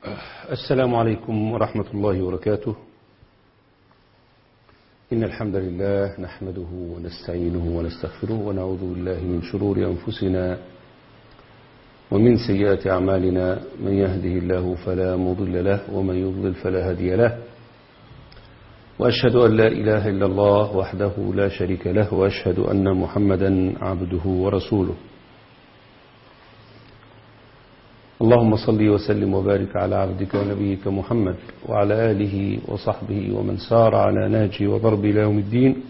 السلام عليكم ورحمة الله وبركاته إن الحمد لله نحمده ونستعينه ونستغفره ونعوذ بالله من شرور أنفسنا ومن سيئات أعمالنا من يهده الله فلا مضل له ومن يضلل فلا هادي له وأشهد أن لا إله إلا الله وحده لا شريك له وأشهد أن محمدا عبده ورسوله اللهم صل وسلم وبارك على عبدك ونبيك محمد وعلى آله وصحبه ومن سار على ناجي وضرب إلى يوم الدين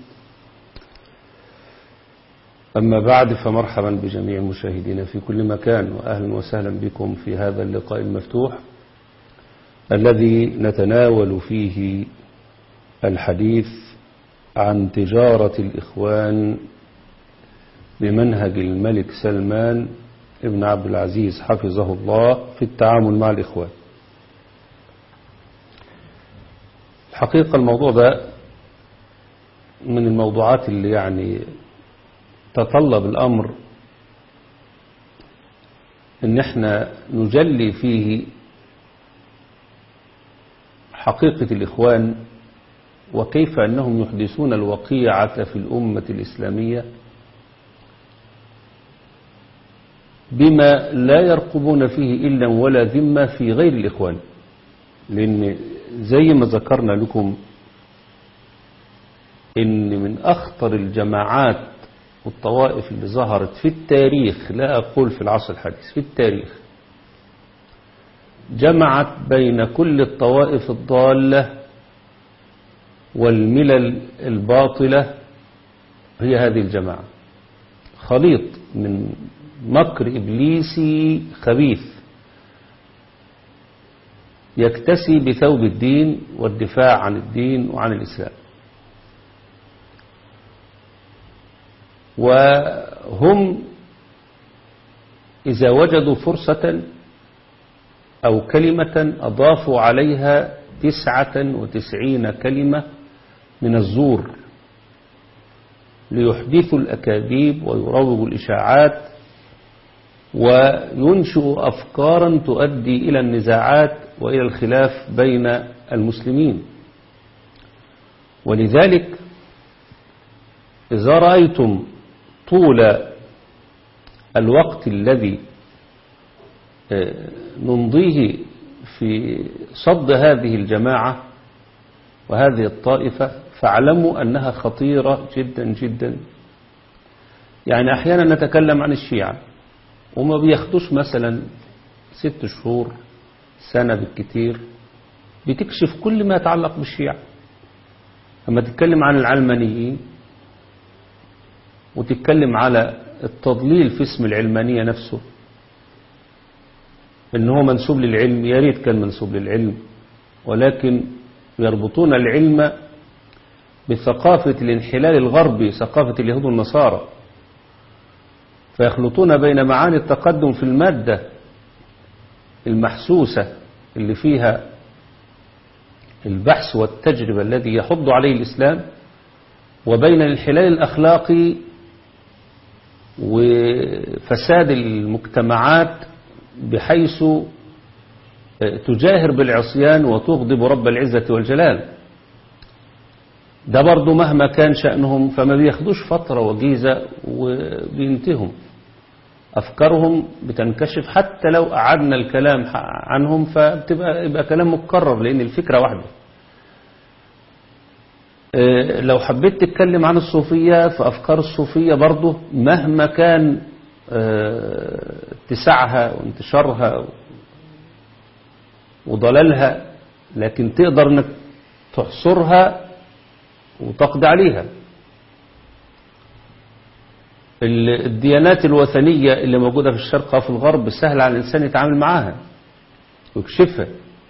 أما بعد فمرحبا بجميع المشاهدين في كل مكان وأهلا وسهلا بكم في هذا اللقاء المفتوح الذي نتناول فيه الحديث عن تجارة الإخوان بمنهج الملك سلمان ابن عبد العزيز حفظه الله في التعامل مع الإخوان الحقيقة الموضوع ده من الموضوعات اللي يعني تطلب الأمر ان احنا نجلي فيه حقيقة الإخوان وكيف أنهم يحدثون الوقيعة في الأمة الإسلامية بما لا يرقبون فيه إلا ولا ذمة في غير الإخوان لأن زي ما ذكرنا لكم إن من أخطر الجماعات والطوائف اللي ظهرت في التاريخ لا أقول في العصر الحديث في التاريخ جمعت بين كل الطوائف الضالة والملل الباطلة هي هذه الجماعة خليط من مكر إبليسي خبيث يكتسي بثوب الدين والدفاع عن الدين وعن الإسلام وهم إذا وجدوا فرصة أو كلمة أضافوا عليها تسعة وتسعين كلمة من الزور ليحدثوا الأكاذيب ويروجوا الإشاعات وينشئ أفكارا تؤدي إلى النزاعات وإلى الخلاف بين المسلمين ولذلك إذا رأيتم طول الوقت الذي نمضيه في صد هذه الجماعة وهذه الطائفة فاعلموا أنها خطيرة جدا جدا يعني أحيانا نتكلم عن الشيعة وما بياخدوش مثلا ست شهور سنة بالكتير بتكشف كل ما يتعلق بالشيعة لما تتكلم عن العلمانيين وتتكلم على التضليل في اسم العلمانية نفسه ان هو منسوب للعلم يا ريت كان منسوب للعلم ولكن يربطون العلم بثقافة الانحلال الغربي ثقافة اليهود والنصارى فيخلطون بين معاني التقدم في المادة المحسوسة اللي فيها البحث والتجربة الذي يحض عليه الإسلام وبين الانحلال الأخلاقي وفساد المجتمعات بحيث تجاهر بالعصيان وتغضب رب العزة والجلال ده برضو مهما كان شأنهم فما بياخدوش فترة وجيزة وبينتهوا أفكارهم بتنكشف حتى لو أعدنا الكلام عنهم فبتبقى يبقى كلام مكرر لأن الفكرة واحدة لو حبيت تتكلم عن الصوفية فأفكار الصوفية برضو مهما كان اتساعها وانتشارها وضلالها لكن تقدر انك تحصرها وتقضي عليها الديانات الوثنية اللي موجودة في الشرق وفي الغرب سهل على الإنسان يتعامل معها ويكشفها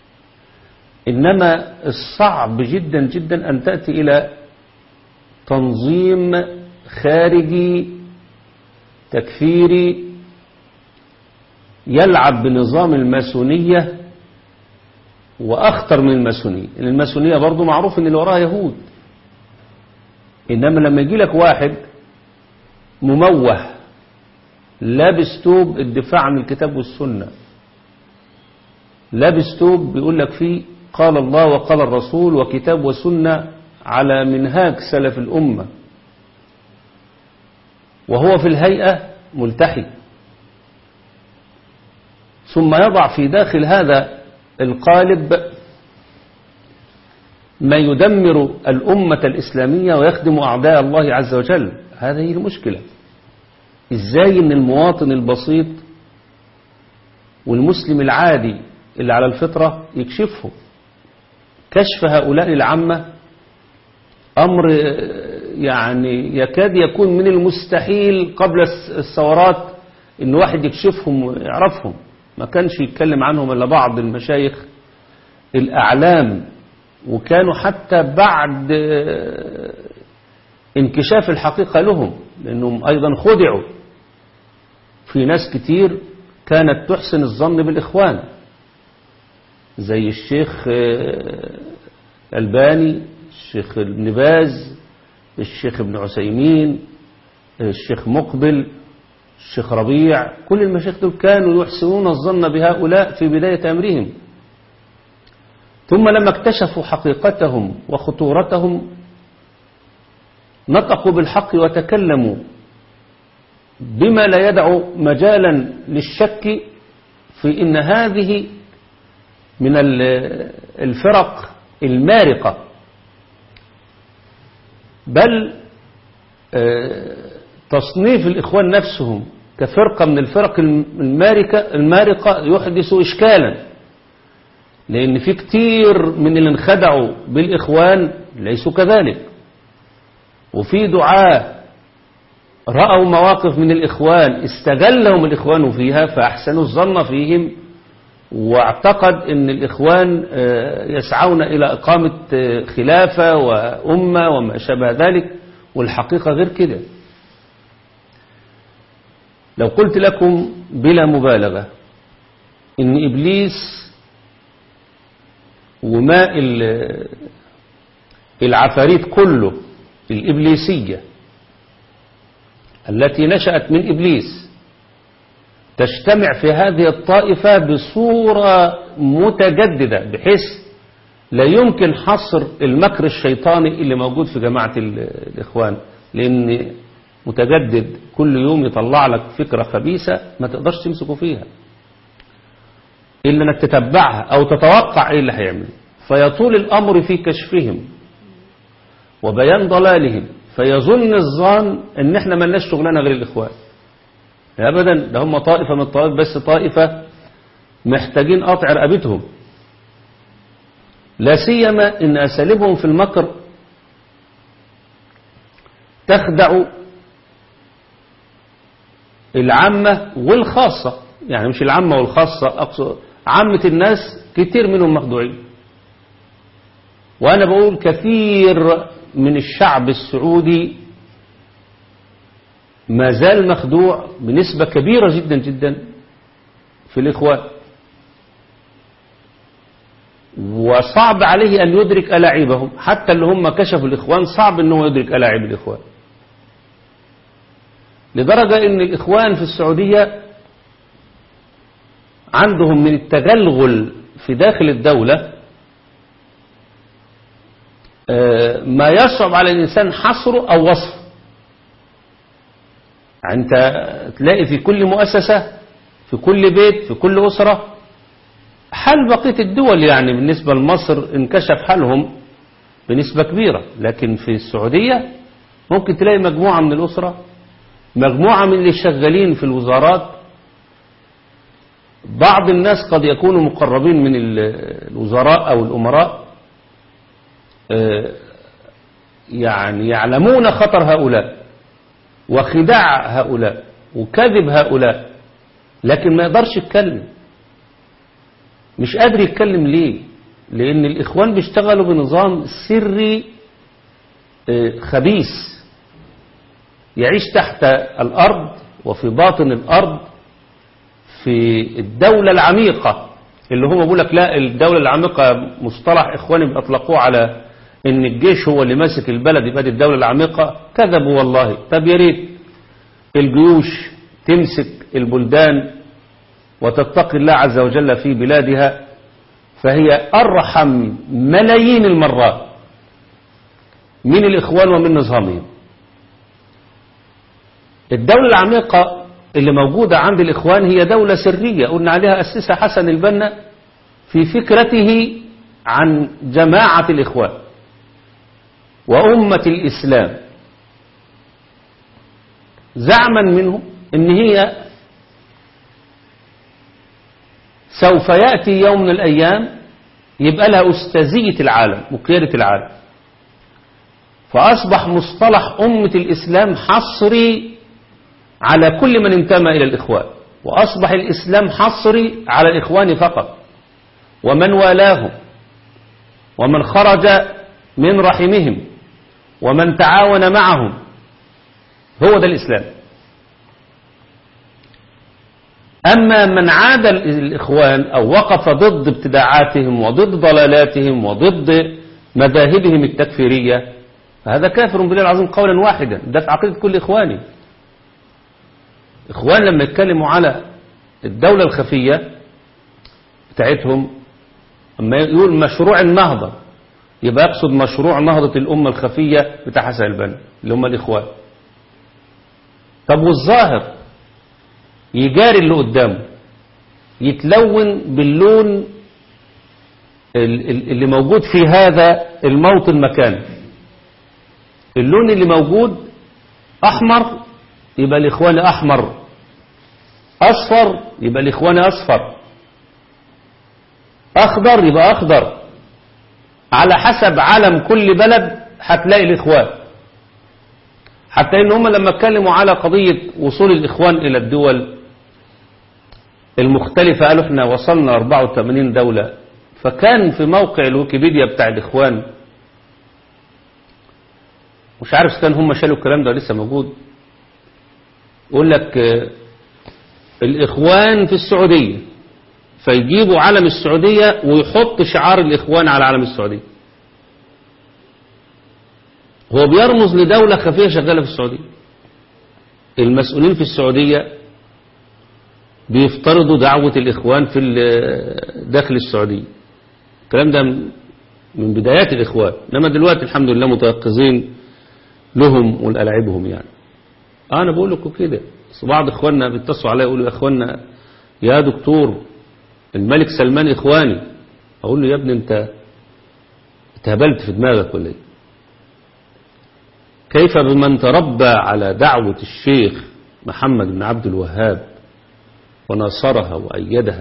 إنما الصعب جدا جدا أن تأتي إلى تنظيم خارجي تكفيري يلعب بنظام الماسونية وأخطر من الماسونية الماسونية برضو معروف أن اللي وراها يهود إنما لما يجي لك واحد مموه لابس توب الدفاع عن الكتاب والسنة لابس توب بيقول لك فيه قال الله وقال الرسول وكتاب وسنة على منهاج سلف الأمة وهو في الهيئة ملتحي ثم يضع في داخل هذا القالب ما يدمر الأمة الإسلامية ويخدم أعداء الله عز وجل هذه المشكلة إزاي أن المواطن البسيط والمسلم العادي اللي على الفطرة يكشفه كشف هؤلاء العامة أمر يعني يكاد يكون من المستحيل قبل الثورات ان واحد يكشفهم ويعرفهم ما كانش يتكلم عنهم الا بعض المشايخ الاعلام وكانوا حتى بعد انكشاف الحقيقة لهم لانهم ايضا خدعوا في ناس كتير كانت تحسن الظن بالاخوان زي الشيخ الباني الشيخ ابن باز الشيخ ابن عسيمين الشيخ مقبل الشيخ ربيع كل المشايخ دول كانوا يحسنون الظن بهؤلاء في بداية أمرهم ثم لما اكتشفوا حقيقتهم وخطورتهم نطقوا بالحق وتكلموا بما لا يدع مجالا للشك في إن هذه من الفرق المارقة بل تصنيف الإخوان نفسهم كفرقة من الفرق الماركة المارقة يحدث إشكالا لأن في كتير من اللي انخدعوا بالإخوان ليسوا كذلك وفي دعاة رأوا مواقف من الإخوان استجلهم الإخوان فيها فأحسنوا الظن فيهم واعتقد ان الإخوان يسعون إلى إقامة خلافة وأمة وما شابه ذلك والحقيقة غير كده لو قلت لكم بلا مبالغة ان إبليس وماء العفاريت كله الإبليسية التي نشأت من إبليس تجتمع في هذه الطائفة بصورة متجددة بحيث لا يمكن حصر المكر الشيطاني اللي موجود في جماعة الإخوان لأن متجدد كل يوم يطلع لك فكرة خبيثة ما تقدرش تمسكه فيها إلا أنك تتبعها أو تتوقع إيه اللي هيعمل فيطول الأمر في كشفهم وبيان ضلالهم فيظن الظان ان احنا ملناش شغلانه غير الاخوان ابدا ده هم طائفه من الطوائف بس طائفه محتاجين قطع رقبتهم لا سيما ان اساليبهم في المكر تخدع العامة والخاصة يعني مش العامة والخاصة أقصد عامة الناس كتير منهم مخدوعين وأنا بقول كثير من الشعب السعودي ما زال مخدوع بنسبة كبيرة جدا جدا في الإخوان وصعب عليه أن يدرك ألاعيبهم حتى اللي هم كشفوا الإخوان صعب أنه يدرك ألاعيب الإخوان لدرجة أن الإخوان في السعودية عندهم من التغلغل في داخل الدولة ما يصعب على الإنسان حصره أو وصفه أنت تلاقي في كل مؤسسة في كل بيت في كل أسرة حال بقية الدول يعني بالنسبة لمصر انكشف حالهم بنسبة كبيرة لكن في السعودية ممكن تلاقي مجموعة من الأسرة مجموعة من اللي شغالين في الوزارات بعض الناس قد يكونوا مقربين من الوزراء أو الأمراء يعني يعلمون خطر هؤلاء وخداع هؤلاء وكذب هؤلاء لكن ما يقدرش يتكلم مش قادر يتكلم ليه لأن الإخوان بيشتغلوا بنظام سري خبيث يعيش تحت الأرض وفي باطن الأرض في الدولة العميقة اللي هم بيقول لك لا الدولة العميقة مصطلح إخواني بيطلقوه على إن الجيش هو اللي ماسك البلد يبقى دي الدولة العميقة كذبوا والله طب يا ريت الجيوش تمسك البلدان وتتقي الله عز وجل في بلادها فهي أرحم ملايين المرات من الإخوان ومن نظامهم الدولة العميقة اللي موجودة عند الإخوان هي دولة سرية قلنا عليها أسسها حسن البنا في فكرته عن جماعة الإخوان وأمة الإسلام زعما منه ان هي سوف يأتي يوم من الأيام يبقى لها أستاذية العالم وقيادة العالم فأصبح مصطلح أمة الإسلام حصري على كل من انتمى إلى الإخوان وأصبح الإسلام حصري على الإخوان فقط ومن والاهم ومن خرج من رحمهم ومن تعاون معهم هو ده الإسلام أما من عاد الإخوان أو وقف ضد ابتداعاتهم وضد ضلالاتهم وضد مذاهبهم التكفيرية فهذا كافر بالله العظيم قولا واحدا ده في عقيدة كل إخواني إخوان لما يتكلموا على الدولة الخفية بتاعتهم أما يقول مشروع النهضة يبقى يقصد مشروع نهضة الأمة الخفية بتاع حسن البنا اللي هم الإخوان طب والظاهر يجاري اللي قدامه يتلون باللون اللي موجود في هذا الموطن مكانه اللون اللي موجود أحمر يبقى الإخوان أحمر أصفر يبقى الإخوان أصفر أخضر يبقى أخضر على حسب علم كل بلد هتلاقي الإخوان حتى إن هم لما اتكلموا على قضية وصول الإخوان إلى الدول المختلفة قالوا احنا وصلنا 84 دولة فكان في موقع الويكيبيديا بتاع الإخوان مش عارف كان هم شالوا الكلام ده لسه موجود يقول لك الإخوان في السعودية فيجيبوا علم السعودية ويحط شعار الإخوان على علم السعودية هو بيرمز لدولة خفية شغالة في السعودية المسؤولين في السعودية بيفترضوا دعوة الإخوان في داخل السعودية الكلام ده من بدايات الإخوان إنما دلوقتي الحمد لله متيقظين لهم ولألعبهم يعني أنا بقول لكم كده بعض إخواننا بيتصلوا عليا يقولوا يا إخواننا يا دكتور الملك سلمان إخواني أقول له يا ابني أنت اتهبلت في دماغك ولا ايه كيف بمن تربى على دعوة الشيخ محمد بن عبد الوهاب ونصرها وأيدها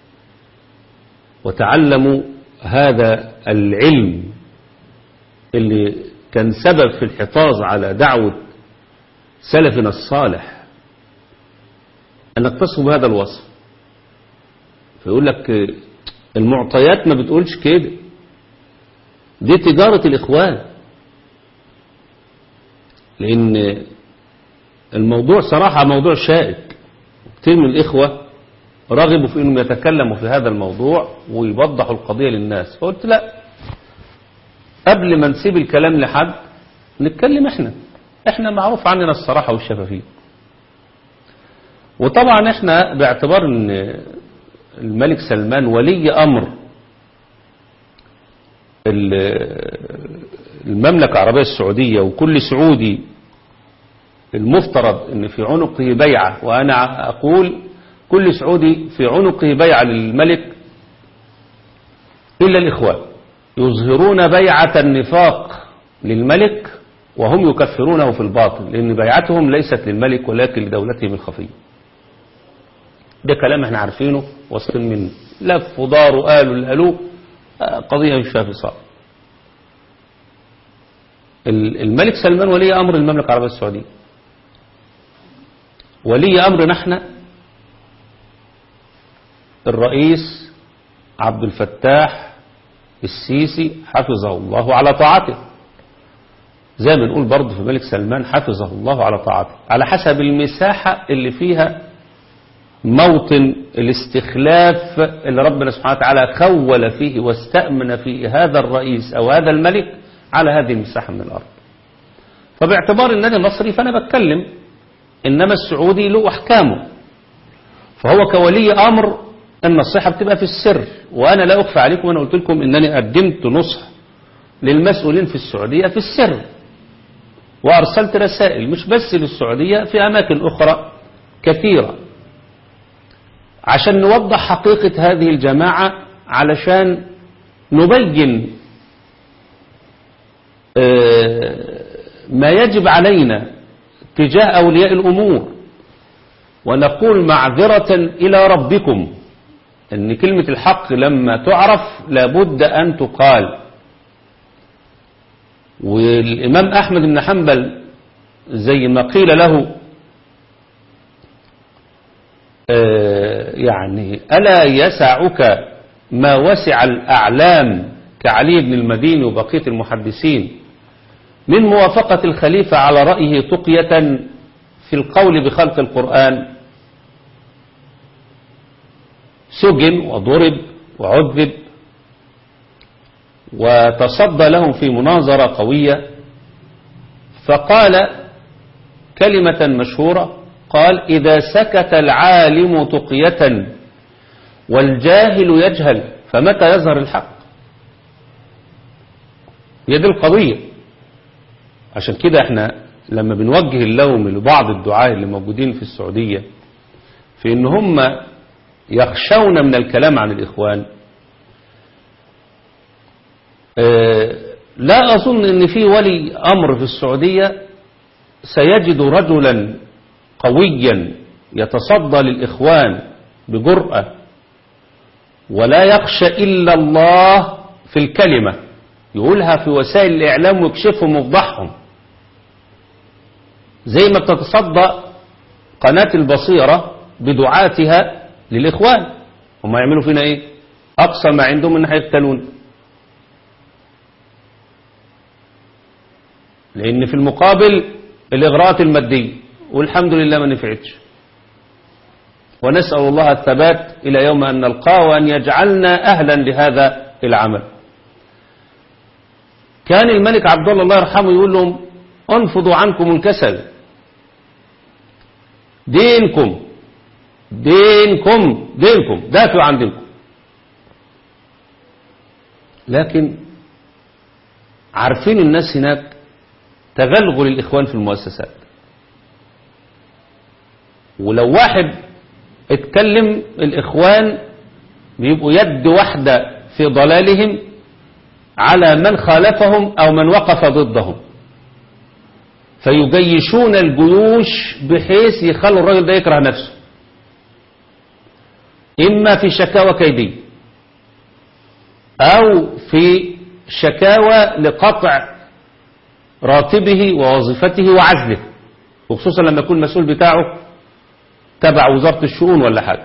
وتعلموا هذا العلم اللي كان سبب في الحفاظ على دعوة سلفنا الصالح أنك تصف بهذا الوصف فيقول لك المعطيات ما بتقولش كده دي تجارة الإخوان لأن الموضوع صراحة موضوع شائك كتير من الإخوة رغبوا في أنهم يتكلموا في هذا الموضوع ويوضحوا القضية للناس فقلت لا قبل ما نسيب الكلام لحد نتكلم احنا احنا معروف عننا الصراحة والشفافية وطبعا احنا باعتبار ان الملك سلمان ولي امر المملكة العربية السعودية وكل سعودي المفترض ان في عنقه بيعة وانا اقول كل سعودي في عنقه بيعة للملك الا الاخوان يظهرون بيعة النفاق للملك وهم يكفرونه في الباطل لان بيعتهم ليست للملك ولكن لدولتهم الخفية ده كلام احنا عارفينه واثقين منه لف ودار وقالوا اللي قالوه قضية مش فيها فصال الملك سلمان ولي أمر المملكة العربية السعودية ولي أمر نحن الرئيس عبد الفتاح السيسي حفظه الله على طاعته زي ما نقول برضه في الملك سلمان حفظه الله على طاعته على حسب المساحة اللي فيها موطن الاستخلاف اللي ربنا سبحانه وتعالى خول فيه واستأمن فيه هذا الرئيس أو هذا الملك على هذه المساحة من الأرض فباعتبار النادي المصري فأنا بتكلم إنما السعودي له أحكامه فهو كولي أمر النصيحة بتبقى في السر وأنا لا أخفى عليكم أنا قلت لكم أنني قدمت نصح للمسؤولين في السعودية في السر وأرسلت رسائل مش بس للسعودية في أماكن أخرى كثيرة عشان نوضح حقيقة هذه الجماعة علشان نبين ما يجب علينا تجاه أولياء الأمور ونقول معذرة إلى ربكم أن كلمة الحق لما تعرف لابد أن تقال والإمام أحمد بن حنبل زي ما قيل له يعني ألا يسعك ما وسع الأعلام كعلي بن المديني وبقية المحدثين من موافقة الخليفة على رأيه تقية في القول بخلق القرآن سجن وضرب وعذب وتصدى لهم في مناظرة قوية فقال كلمة مشهورة قال إذا سكت العالم تقية والجاهل يجهل فمتى يظهر الحق هي دي القضية عشان كده احنا لما بنوجه اللوم لبعض الدعاة اللي موجودين في السعودية في ان هم يخشون من الكلام عن الإخوان اه لا أظن ان في ولي أمر في السعودية سيجد رجلا قويا يتصدى للإخوان بجرأة ولا يخشى إلا الله في الكلمة يقولها في وسائل الإعلام ويكشفهم ويفضحهم زي ما بتتصدى قناة البصيرة بدعاتها للإخوان هم يعملوا فينا إيه أقصى ما عندهم إن هيقتلون لأن في المقابل الإغراءات المادية والحمد لله ما نفعتش ونسأل الله الثبات إلى يوم أن نلقاه وأن يجعلنا أهلا لهذا العمل كان الملك عبد الله الله يرحمه يقول لهم انفضوا عنكم الكسل دينكم دينكم دينكم دافعوا عن دينكم لكن عارفين الناس هناك تغلغل الإخوان في المؤسسات ولو واحد اتكلم الإخوان بيبقوا يد واحدة في ضلالهم على من خالفهم أو من وقف ضدهم فيجيشون الجيوش بحيث يخلوا الراجل ده يكره نفسه إما في شكاوى كيدية أو في شكاوى لقطع راتبه ووظيفته وعزله وخصوصا لما يكون المسؤول بتاعه تبع وزارة الشؤون ولا حاجة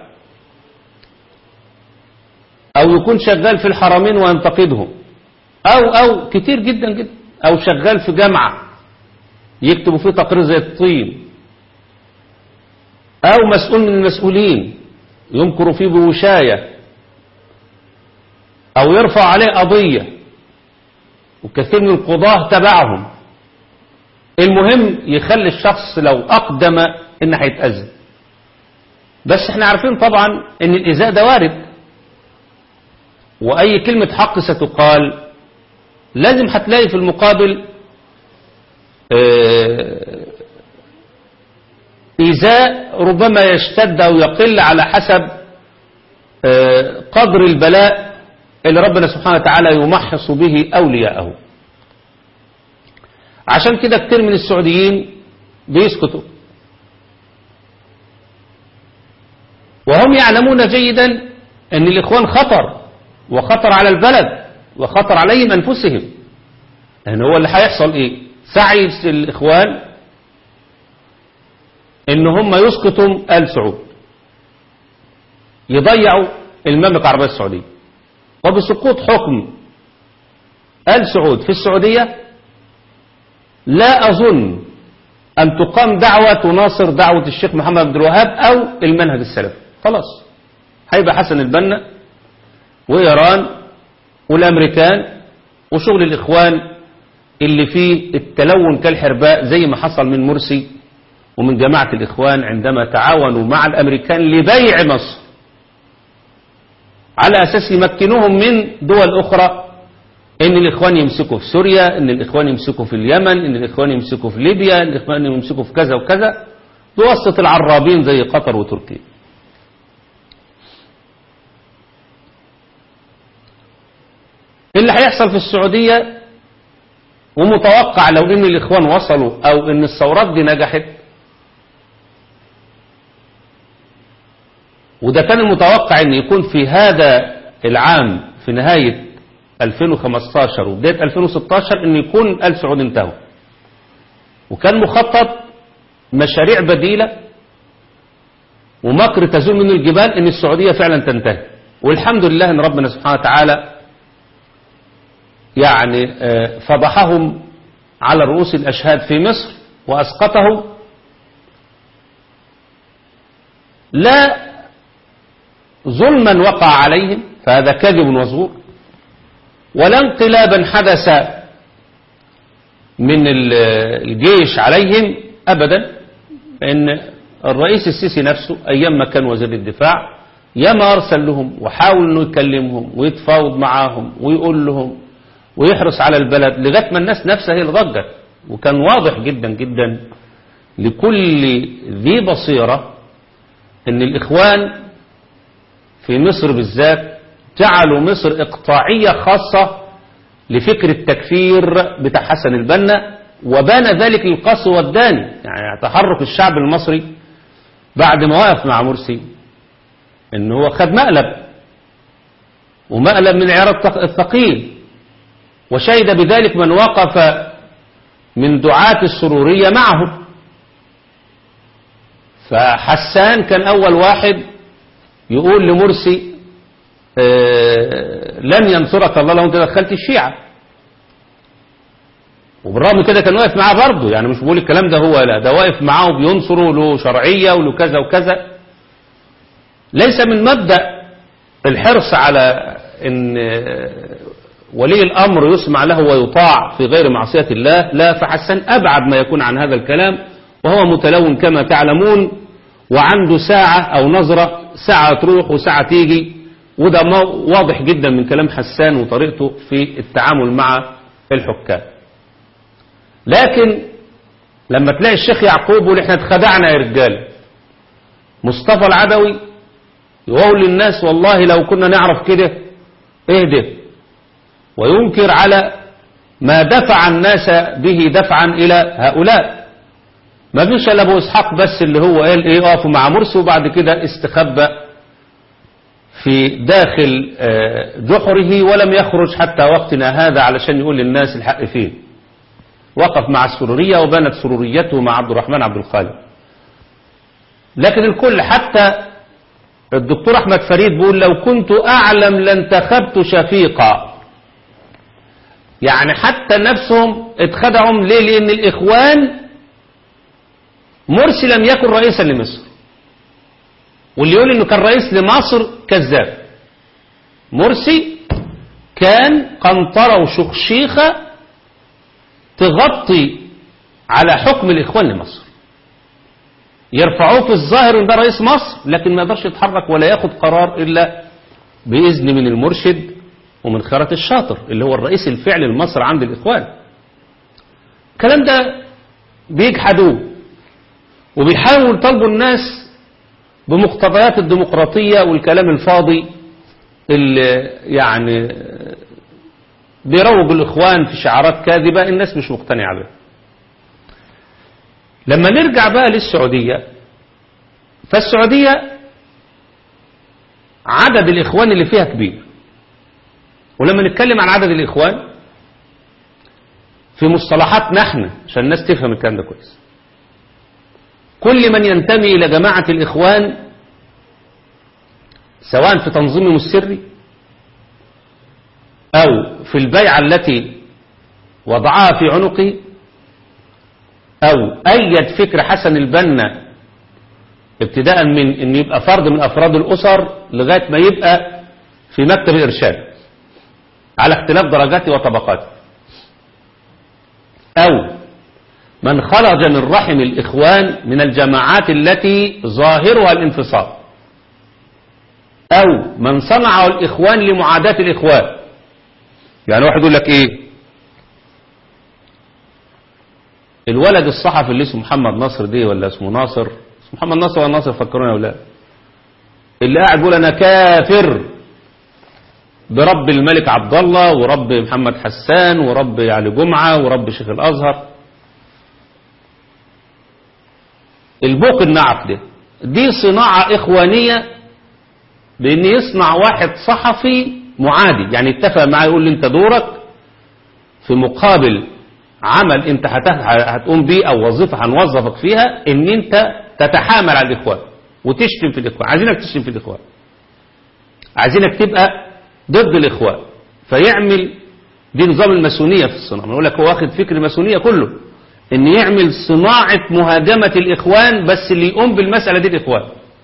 أو يكون شغال في الحرمين وينتقدهم أو أو كتير جدا جدا أو شغال في جامعة يكتبوا فيه تقرير زي الطين أو مسؤول من المسؤولين ينكروا فيه بوشاية أو يرفع عليه قضية وكثير من القضاة تبعهم المهم يخلي الشخص لو أقدم إن هيتأذى بس احنا عارفين طبعا ان الإزاء ده وارد وأي كلمة حق ستقال لازم هتلاقي في المقابل إيذاء ربما يشتد أو يقل على حسب قدر البلاء اللي ربنا سبحانه وتعالى يمحص به أولياءه عشان كده كتير من السعوديين بيسكتوا وهم يعلمون جيدا أن الإخوان خطر وخطر على البلد وخطر عليهم أنفسهم لأن هو اللي هيحصل إيه سعي الإخوان إن هم يسقطوا آل سعود يضيعوا المملكة العربية السعودية وبسقوط حكم آل سعود في السعودية لا أظن أن تقام دعوة تناصر دعوة الشيخ محمد عبد الوهاب أو المنهج السلفي خلاص هيبقى حسن البنا وإيران والأمريكان وشغل الإخوان اللي فيه التلون كالحرباء زي ما حصل من مرسي ومن جماعة الإخوان عندما تعاونوا مع الأمريكان لبيع مصر على أساس يمكنوهم من دول أخرى ان الاخوان يمسكوا في سوريا ان الاخوان يمسكوا في اليمن ان الاخوان يمسكوا في ليبيا ان الاخوان يمسكوا في كذا وكذا بواسطة العرابين زي قطر وتركيا اللي هيحصل في السعودية ومتوقع لو ان الاخوان وصلوا او ان الثورات دي نجحت وده كان المتوقع ان يكون في هذا العام في نهاية 2015 وبداية 2016 ان يكون آل سعود انتهوا وكان مخطط مشاريع بديلة ومكر تزول من الجبال ان السعودية فعلا تنتهي والحمد لله ان ربنا سبحانه وتعالى يعني فضحهم على رؤوس الأشهاد في مصر وأسقطهم لا ظلما وقع عليهم فهذا كذب وزور ولا انقلابا حدث من الجيش عليهم أبدا لأن الرئيس السيسي نفسه أيام ما كان وزير الدفاع ياما أرسل لهم وحاول أنه يكلمهم ويتفاوض معاهم ويقول لهم ويحرص على البلد لغاية ما الناس نفسها هي ضجت وكان واضح جدا جدا لكل ذي بصيرة ان الإخوان في مصر بالذات جعلوا مصر إقطاعية خاصة لفكر التكفير بتاع حسن البنا وبان ذلك القص والداني يعني تحرك الشعب المصري بعد ما وقف مع مرسي ان هو خد مقلب ومقلب من عيار الثقيل وشهد بذلك من وقف من دعاة السرورية معه فحسان كان أول واحد يقول لمرسي آه لن ينصرك الله لو انت دخلت الشيعة وبالرغم كده كان واقف معاه برضه يعني مش بقول الكلام ده هو لا ده واقف معاه وبينصره له شرعية وله كذا وكذا ليس من مبدأ الحرص على ان ولي الأمر يسمع له ويطاع في غير معصية الله لا فحسن أبعد ما يكون عن هذا الكلام وهو متلون كما تعلمون وعنده ساعة أو نظرة ساعة تروح وساعة تيجي وده واضح جدا من كلام حسان وطريقته في التعامل مع الحكام لكن لما تلاقي الشيخ يعقوب يقول احنا اتخدعنا يا رجال مصطفى العدوي يقول للناس والله لو كنا نعرف كده اهدف وينكر على ما دفع الناس به دفعا إلى هؤلاء ما فيش إلا أبو إسحاق بس اللي هو قال إيه اقفوا مع مرسي وبعد كده استخبى في داخل جحره ولم يخرج حتى وقتنا هذا علشان يقول للناس الحق فيه وقف مع السرورية وبانت سروريته مع عبد الرحمن عبد الخالق لكن الكل حتى الدكتور أحمد فريد بيقول لو كنت أعلم لانتخبت شفيقا يعني حتى نفسهم اتخدعوا ليه لأن الإخوان مرسي لم يكن رئيسا لمصر واللي يقول انه كان رئيس لمصر كذاب مرسي كان قنطرة وشخشيخة تغطي على حكم الإخوان لمصر يرفعوه في الظاهر ان ده رئيس مصر لكن ما يقدرش يتحرك ولا ياخد قرار إلا بإذن من المرشد ومن خيرة الشاطر اللي هو الرئيس الفعلي لمصر عند الإخوان الكلام ده بيجحدوه وبيحاولوا يطالبوا الناس بمقتضيات الديمقراطية والكلام الفاضي اللي يعني بيروج الإخوان في شعارات كاذبة الناس مش مقتنعة بها لما نرجع بقى للسعودية فالسعودية عدد الإخوان اللي فيها كبير ولما نتكلم عن عدد الإخوان في مصطلحاتنا احنا عشان الناس تفهم الكلام ده كويس كل من ينتمي إلى جماعة الإخوان سواء في تنظيمهم السري أو في البيعة التي وضعها في عنقه أو أيد فكر حسن البنا ابتداء من أن يبقى فرد من أفراد الأسر لغاية ما يبقى في مكتب الإرشاد على اختلاف درجاته وطبقاته أو من خرج من رحم الإخوان من الجماعات التي ظاهرها الانفصال أو من صنعه الإخوان لمعاداة الإخوان يعني واحد يقول لك إيه الولد الصحفي اللي اسمه محمد نصر دي ولا اسمه ناصر اسمه محمد نصر ولا ناصر فكرونا ولا اللي قاعد يقول أنا كافر برب الملك عبد الله ورب محمد حسان ورب علي جمعة ورب شيخ الأزهر البوق النعف ده دي صناعة إخوانية بأن يصنع واحد صحفي معادي يعني اتفق معاه يقول لي انت دورك في مقابل عمل انت هتقوم بيه او وظيفة هنوظفك فيها ان انت تتحامل على الاخوان وتشتم في الاخوان عايزينك تشتم في الاخوان عايزينك تبقى ضد الاخوان فيعمل دي نظام الماسونية في الصناعة يقول لك هو واخد فكر الماسونية كله ان يعمل صناعة مهاجمة الاخوان بس اللي يقوم بالمسألة دي الاخوان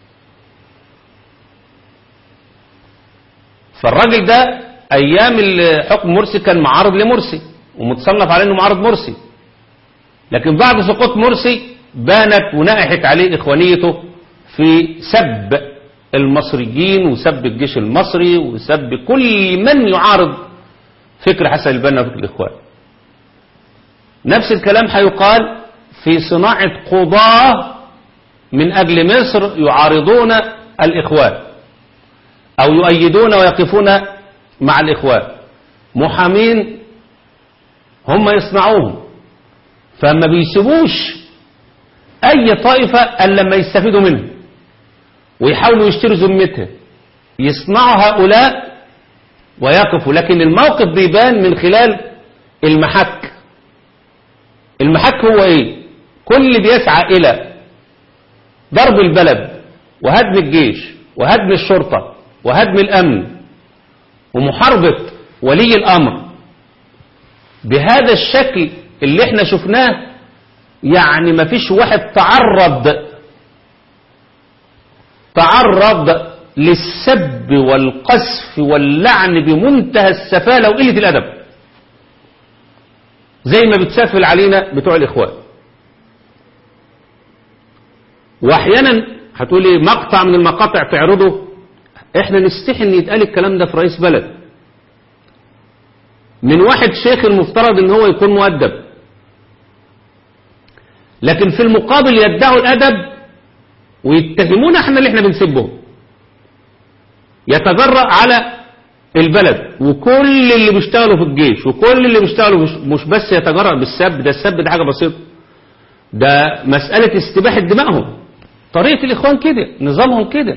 فالراجل ده ايام حكم مرسي كان معارض لمرسي ومتصنف عليه انه معارض مرسي لكن بعد سقوط مرسي بانت ونقحت عليه اخوانيته في سب المصريين وسب الجيش المصري وسب كل من يعارض فكر حسن البنا وفكر الاخوان نفس الكلام هيقال في صناعة قضاة من أجل مصر يعارضون الإخوان أو يؤيدون ويقفون مع الإخوان محامين هم يصنعوهم فما بيسيبوش أي طائفة ألا لما يستفيدوا منها ويحاولوا يشتروا ذمتها يصنعوا هؤلاء ويقفوا لكن الموقف بيبان من خلال المحك المحك هو ايه كل اللي بيسعى الى ضرب البلد وهدم الجيش وهدم الشرطة وهدم الامن ومحاربة ولي الامر بهذا الشكل اللي احنا شفناه يعني ما فيش واحد تعرض تعرض للسب والقذف واللعن بمنتهى السفالة وقلة الأدب زي ما بتسافل علينا بتوع الإخوان وأحيانا هتقولي مقطع من المقاطع تعرضه احنا نستحي ان يتقال الكلام ده في رئيس بلد من واحد شيخ المفترض ان هو يكون مؤدب لكن في المقابل يدعوا الأدب ويتهمون احنا اللي احنا بنسبهم يتجرأ على البلد وكل اللي بيشتغلوا في الجيش وكل اللي بيشتغلوا مش بس يتجرأ بالسب ده السب ده حاجة بسيطة ده مسألة استباحة دمائهم طريقة الإخوان كده نظامهم كده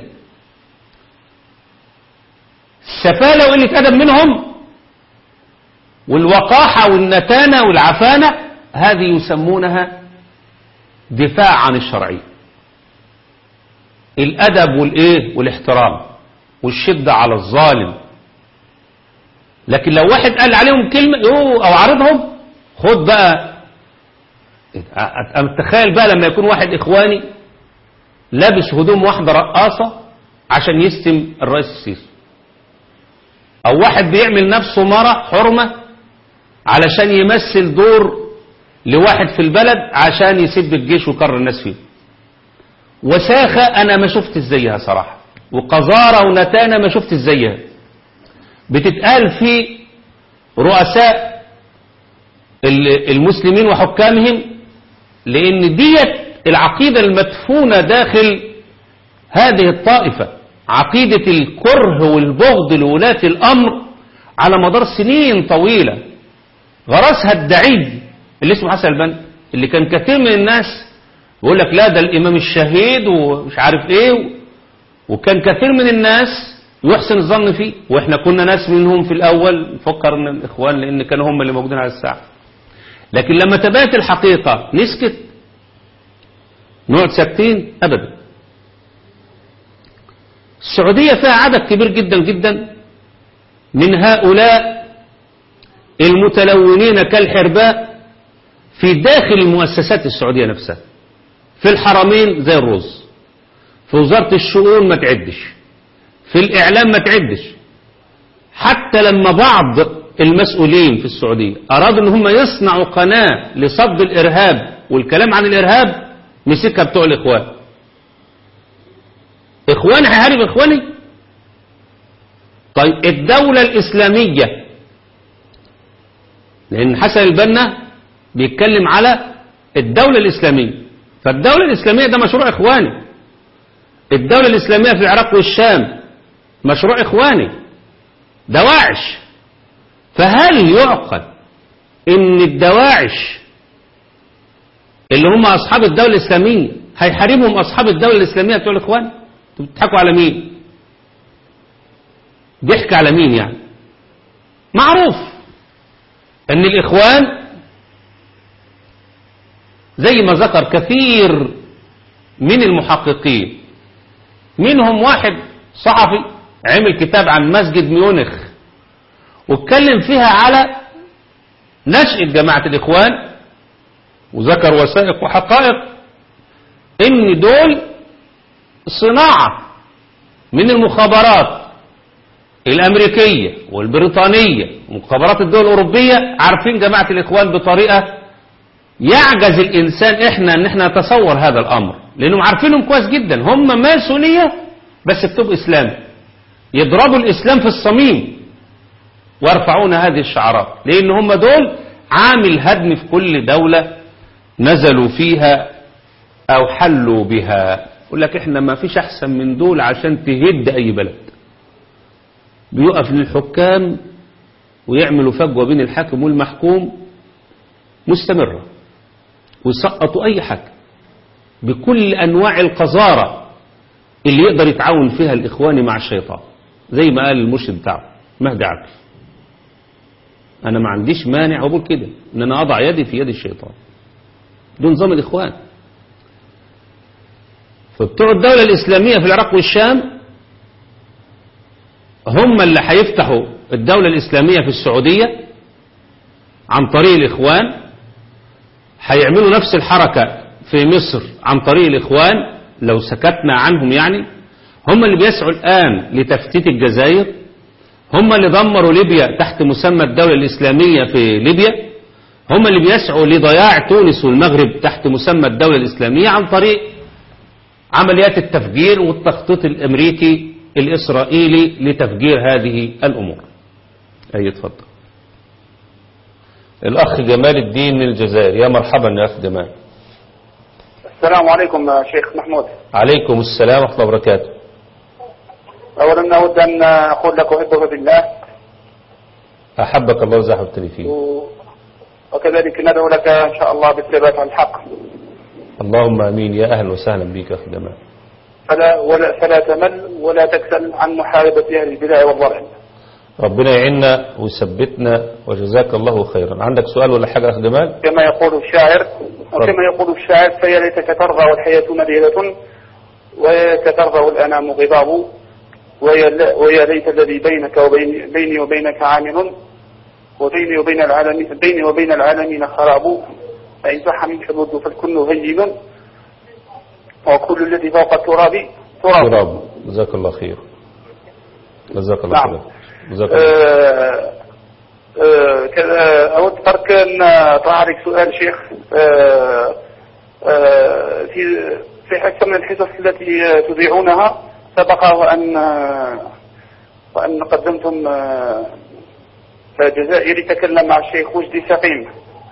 السفالة وقلة أدب منهم والوقاحة والنتانة والعفانة هذه يسمونها دفاع عن الشرعية الأدب والإيه والاحترام والشدة على الظالم لكن لو واحد قال عليهم كلمة أو عارضهم خد بقى تخيل بقى لما يكون واحد إخواني لابس هدوم واحدة رقاصة عشان يستم الرئيس السيسي أو واحد بيعمل نفسه مرة حرمة علشان يمثل دور لواحد في البلد عشان يسب الجيش ويكرر الناس فيه وساخة أنا ما شفت زيها صراحة وقذارة ونتانة ما شفت زيها بتتقال في رؤساء المسلمين وحكامهم لأن ديت العقيدة المدفونة داخل هذه الطائفة عقيدة الكره والبغض لولاة الأمر على مدار سنين طويلة غرسها الدعيد اللي اسمه حسن البنا اللي كان كثير من الناس يقول لك لا ده الإمام الشهيد ومش عارف إيه وكان كثير من الناس يحسن الظن فيه وإحنا كنا ناس منهم في الأول نفكر إن الإخوان لأن كانوا هم اللي موجودين على الساعة لكن لما تبات الحقيقة نسكت نقعد ساكتين أبدا السعودية فيها عدد كبير جدا جدا من هؤلاء المتلونين كالحرباء في داخل المؤسسات السعودية نفسها في الحرمين زي الرز في وزارة الشؤون ما تعدش في الإعلام ما تعدش حتى لما بعض المسؤولين في السعودية أرادوا أن هم يصنعوا قناة لصد الإرهاب والكلام عن الإرهاب مسكها بتوع الإخوان إخواني هيحارب إخواني طيب الدولة الإسلامية لأن حسن البنا بيتكلم على الدولة الإسلامية فالدولة الإسلامية ده مشروع إخواني الدولة الإسلامية في العراق والشام مشروع إخواني دواعش فهل يعقل إن الدواعش اللي هم أصحاب الدولة الإسلامية هيحاربهم أصحاب الدولة الإسلامية بتوع الإخوان انتوا بتضحكوا على مين ضحك على مين يعني معروف ان الإخوان زي ما ذكر كثير من المحققين منهم واحد صحفي عمل كتاب عن مسجد ميونخ واتكلم فيها على نشأة جماعة الإخوان وذكر وثائق وحقائق ان دول صناعة من المخابرات الامريكية والبريطانية ومخابرات الدول الاوروبية عارفين جماعة الاخوان بطريقة يعجز الانسان احنا ان احنا نتصور هذا الامر لانهم عارفينهم كويس جدا هم ماسونية بس بتبقى اسلام يضربوا الاسلام في الصميم ويرفعون هذه الشعارات لان هم دول عامل هدم في كل دولة نزلوا فيها او حلوا بها يقول لك احنا ما فيش احسن من دول عشان تهد اي بلد بيقف للحكام ويعملوا فجوة بين الحاكم والمحكوم مستمرة ويسقطوا اي حاكم بكل انواع القذارة اللي يقدر يتعاون فيها الاخواني مع الشيطان زي ما قال المرشد بتاعه مهدي عبد انا ما عنديش مانع وبقول كده ان انا اضع يدي في يد الشيطان دون نظام الإخوان فبتوع الدولة الإسلامية في العراق والشام هم اللي هيفتحوا الدولة الإسلامية في السعودية عن طريق الإخوان هيعملوا نفس الحركة في مصر عن طريق الإخوان لو سكتنا عنهم يعني هم اللي بيسعوا الآن لتفتيت الجزائر هم اللي دمروا ليبيا تحت مسمى الدولة الإسلامية في ليبيا هم اللي بيسعوا لضياع تونس والمغرب تحت مسمى الدولة الإسلامية عن طريق عمليات التفجير والتخطيط الأمريكي الإسرائيلي لتفجير هذه الأمور أي اتفضل الأخ جمال الدين من الجزائر يا مرحبا يا أخ جمال السلام عليكم شيخ محمود عليكم السلام ورحمة الله وبركاته أولا نود أن أقول لك أحبك بالله أحبك الله وزحبتني فيه و- وكذلك ندعو لك إن شاء الله بالثبات على الحق اللهم امين يا اهلا وسهلا بك يا اخي جمال فلا, ولا فلا تمل ولا تكسل عن محاربة أهل البدع والضلال ربنا يعيننا ويثبتنا وجزاك الله خيرا عندك سؤال ولا حاجه يا اخي جمال كما يقول الشاعر وكما يقول الشاعر فيا ليتك ترضى والحياة مذهلة وياك ترضى والأنام غضاب ويا ويا ليت الذي بينك وبين بيني وبينك عامل وبيني وبين العالمين بيني وبين العالمين خراب فإن صح منك الود فالكل هين وكل الذي فوق التراب تراب تراب جزاك الله خير جزاك الله نعم. خير جزاك الله آه، آه، كذا أود ترك أن أطرح عليك سؤال شيخ آه، آه، في في حصة من الحصص التي تذيعونها سبق وأن وأن قدمتم آه، جزائري تكلم مع الشيخ وجدي سقيم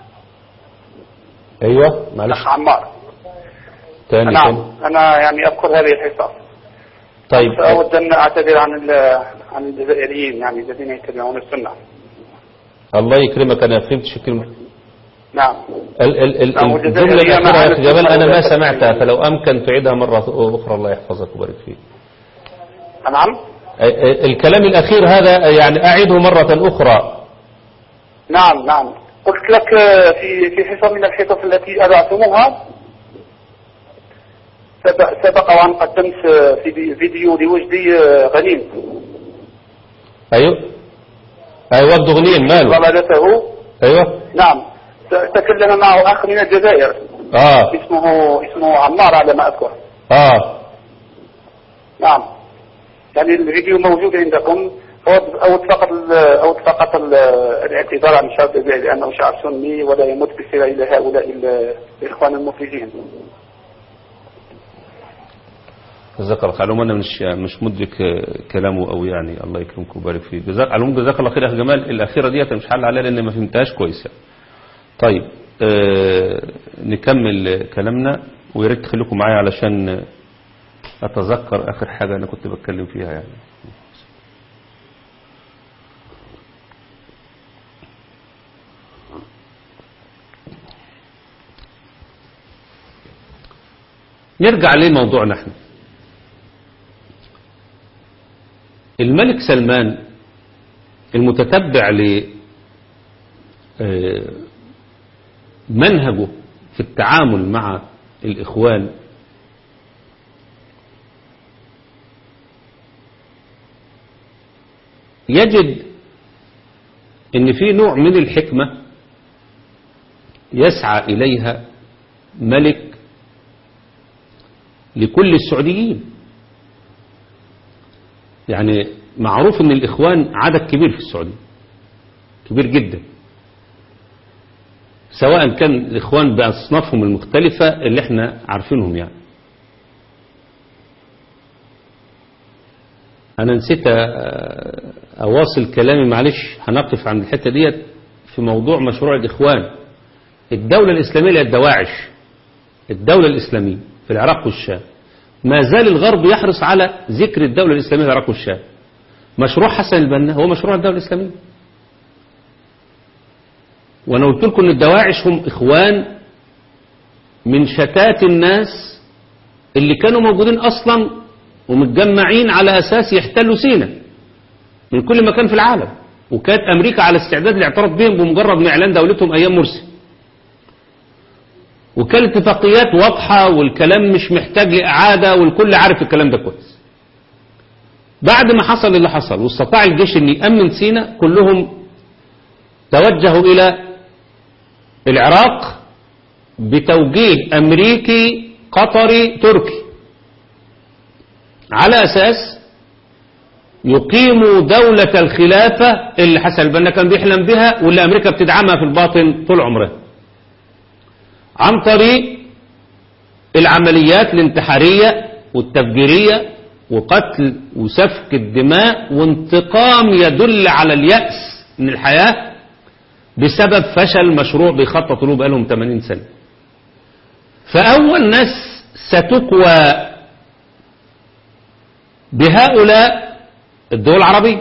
ايوه معلش الأخ عمار تاني تاني نعم أنا يعني أذكر هذه الحصة طيب فأود أن أعتذر عن ال- عن الجزائريين يعني الذين يتبعون السنة الله يكرمك انا فهمتش الكلمه نعم ال- ال- ال- نعم، والجزائر الجمله هي الاخيره يا معانا اخي جمال في انا ما السنة سمعتها والتسعين. فلو امكن تعيدها مره اخرى الله يحفظك ويبارك فيك نعم ال- الكلام الاخير هذا يعني اعيده مره اخرى نعم نعم قلت لك آه، في في حصة من الحصص التي أذعتموها سبق, سبق وأن قدمت آه، في في- فيديو لوجدي آه، غنيم ايوه ايوه ود غنيم ماله ضلالته ايوه نعم ت- تكلم معه أخ من الجزائر اه اسمه اسمه عمار على ما أذكر اه نعم يعني الفيديو موجود عندكم أود أود فقط ال- أود فقط ال- الاعتذار عن الشعب الجزائري لأنه شعب سني ولا يمت بصلة إلى هؤلاء ال- الإخوان المفسدين جزاك الله خير علوم انا مش مش مدرك آه، كلامه قوي يعني الله يكرمكم ويبارك فيه جزاك علوم جزاك الله خير يا اخي جمال الاخيره ديت أنا مش حل عليها لان ما فهمتهاش كويس يعني. طيب آه نكمل كلامنا ويا ريت تخليكم معايا علشان اتذكر اخر حاجه انا كنت بتكلم فيها يعني نرجع لموضوعنا احنا الملك سلمان المتتبع ل آه، منهجه في التعامل مع الإخوان يجد ان في نوع من الحكمة يسعى إليها ملك لكل السعوديين يعني معروف ان الإخوان عدد كبير في السعودية كبير جدا سواء كان الإخوان بأصنافهم المختلفة اللي احنا عارفينهم يعني أنا نسيت أواصل كلامي معلش هنقف عند الحتة ديت في موضوع مشروع الإخوان الدولة الإسلامية اللي هي الدواعش الدولة الإسلامية في العراق والشام ما زال الغرب يحرص على ذكر الدولة الإسلامية في العراق والشام مشروع حسن البنا هو مشروع الدولة الإسلامية وانا قلت لكم ان الدواعش هم اخوان من شتات الناس اللي كانوا موجودين اصلا ومتجمعين على اساس يحتلوا سينا من كل مكان في العالم وكانت امريكا على استعداد لاعتراف بهم بمجرد ما اعلان دولتهم ايام مرسي وكان اتفاقيات واضحة والكلام مش محتاج لإعادة والكل عارف الكلام ده كويس بعد ما حصل اللي حصل واستطاع الجيش ان يأمن سينا كلهم توجهوا إلى العراق بتوجيه أمريكي قطري تركي على أساس يقيموا دولة الخلافة اللي حسن البنا كان بيحلم بها واللي أمريكا بتدعمها في الباطن طول عمرها عن طريق العمليات الانتحارية والتفجيرية وقتل وسفك الدماء وانتقام يدل على اليأس من الحياة بسبب فشل مشروع بيخططوا له بقالهم 80 سنة فأول ناس ستقوى بهؤلاء الدول العربية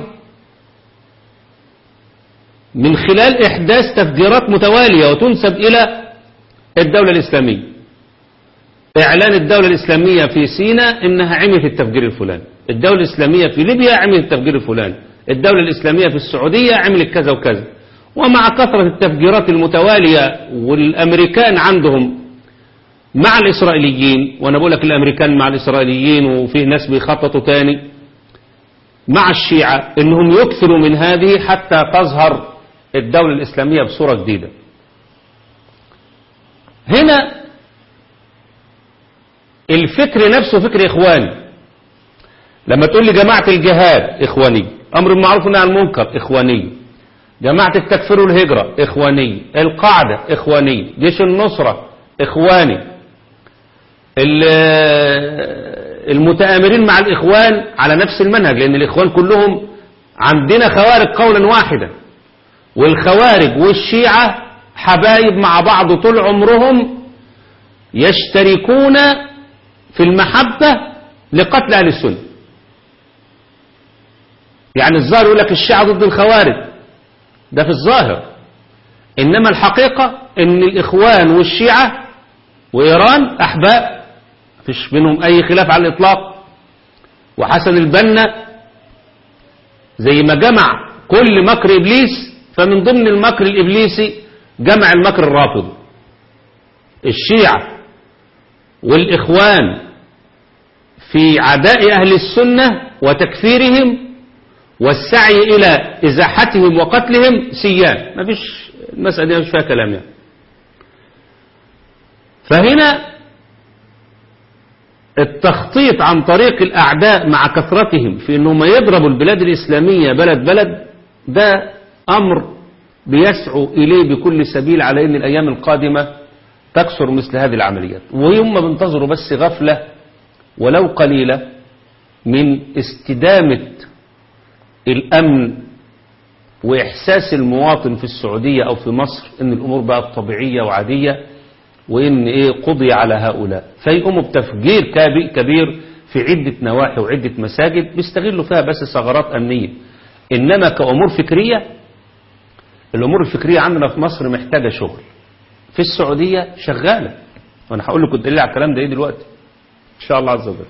من خلال إحداث تفجيرات متوالية وتنسب إلى الدولة الإسلامية إعلان الدولة الإسلامية في سيناء إنها عملت التفجير الفلاني الدولة الإسلامية في ليبيا عملت التفجير الفلاني الدولة الإسلامية في السعودية عملت كذا وكذا ومع كثرة التفجيرات المتوالية والأمريكان عندهم مع الإسرائيليين وأنا بقول لك الأمريكان مع الإسرائيليين وفيه ناس بيخططوا تاني مع الشيعة إنهم يكثروا من هذه حتى تظهر الدولة الإسلامية بصورة جديدة هنا الفكر نفسه فكر إخواني لما تقول لي جماعة الجهاد إخواني أمر المعروف عن المنكر إخواني جماعة التكفير والهجرة إخواني القاعدة إخواني جيش النصرة إخواني المتآمرين مع الإخوان على نفس المنهج لأن الإخوان كلهم عندنا خوارج قولا واحدا والخوارج والشيعة حبايب مع بعض طول عمرهم يشتركون في المحبة لقتل أهل السنة يعني الظاهر يقول لك الشيعة ضد الخوارج ده في الظاهر إنما الحقيقة إن الإخوان والشيعة وإيران أحباء فيش بينهم أي خلاف على الإطلاق وحسن البنا زي ما جمع كل مكر إبليس فمن ضمن المكر الإبليسي جمع المكر الرافض الشيعة والإخوان في عداء أهل السنة وتكفيرهم والسعي إلى إزاحتهم وقتلهم سيان ما فيش المسألة دي مش فيها كلام يعني فهنا التخطيط عن طريق الأعداء مع كثرتهم في أنهم يضربوا البلاد الإسلامية بلد بلد ده أمر بيسعوا إليه بكل سبيل على أن الأيام القادمة تكسر مثل هذه العمليات وهم بينتظروا بس غفلة ولو قليلة من استدامة الأمن وإحساس المواطن في السعودية أو في مصر إن الأمور بقت طبيعية وعادية وإن إيه قضي على هؤلاء فيقوموا بتفجير كبي- كبير في عدة نواحي وعدة مساجد بيستغلوا فيها بس ثغرات أمنية إنما كأمور فكرية الأمور الفكرية عندنا في مصر محتاجة شغل في السعودية شغالة وأنا هقول لكم الدليل على الكلام ده إيه دلوقتي إن شاء الله عز وجل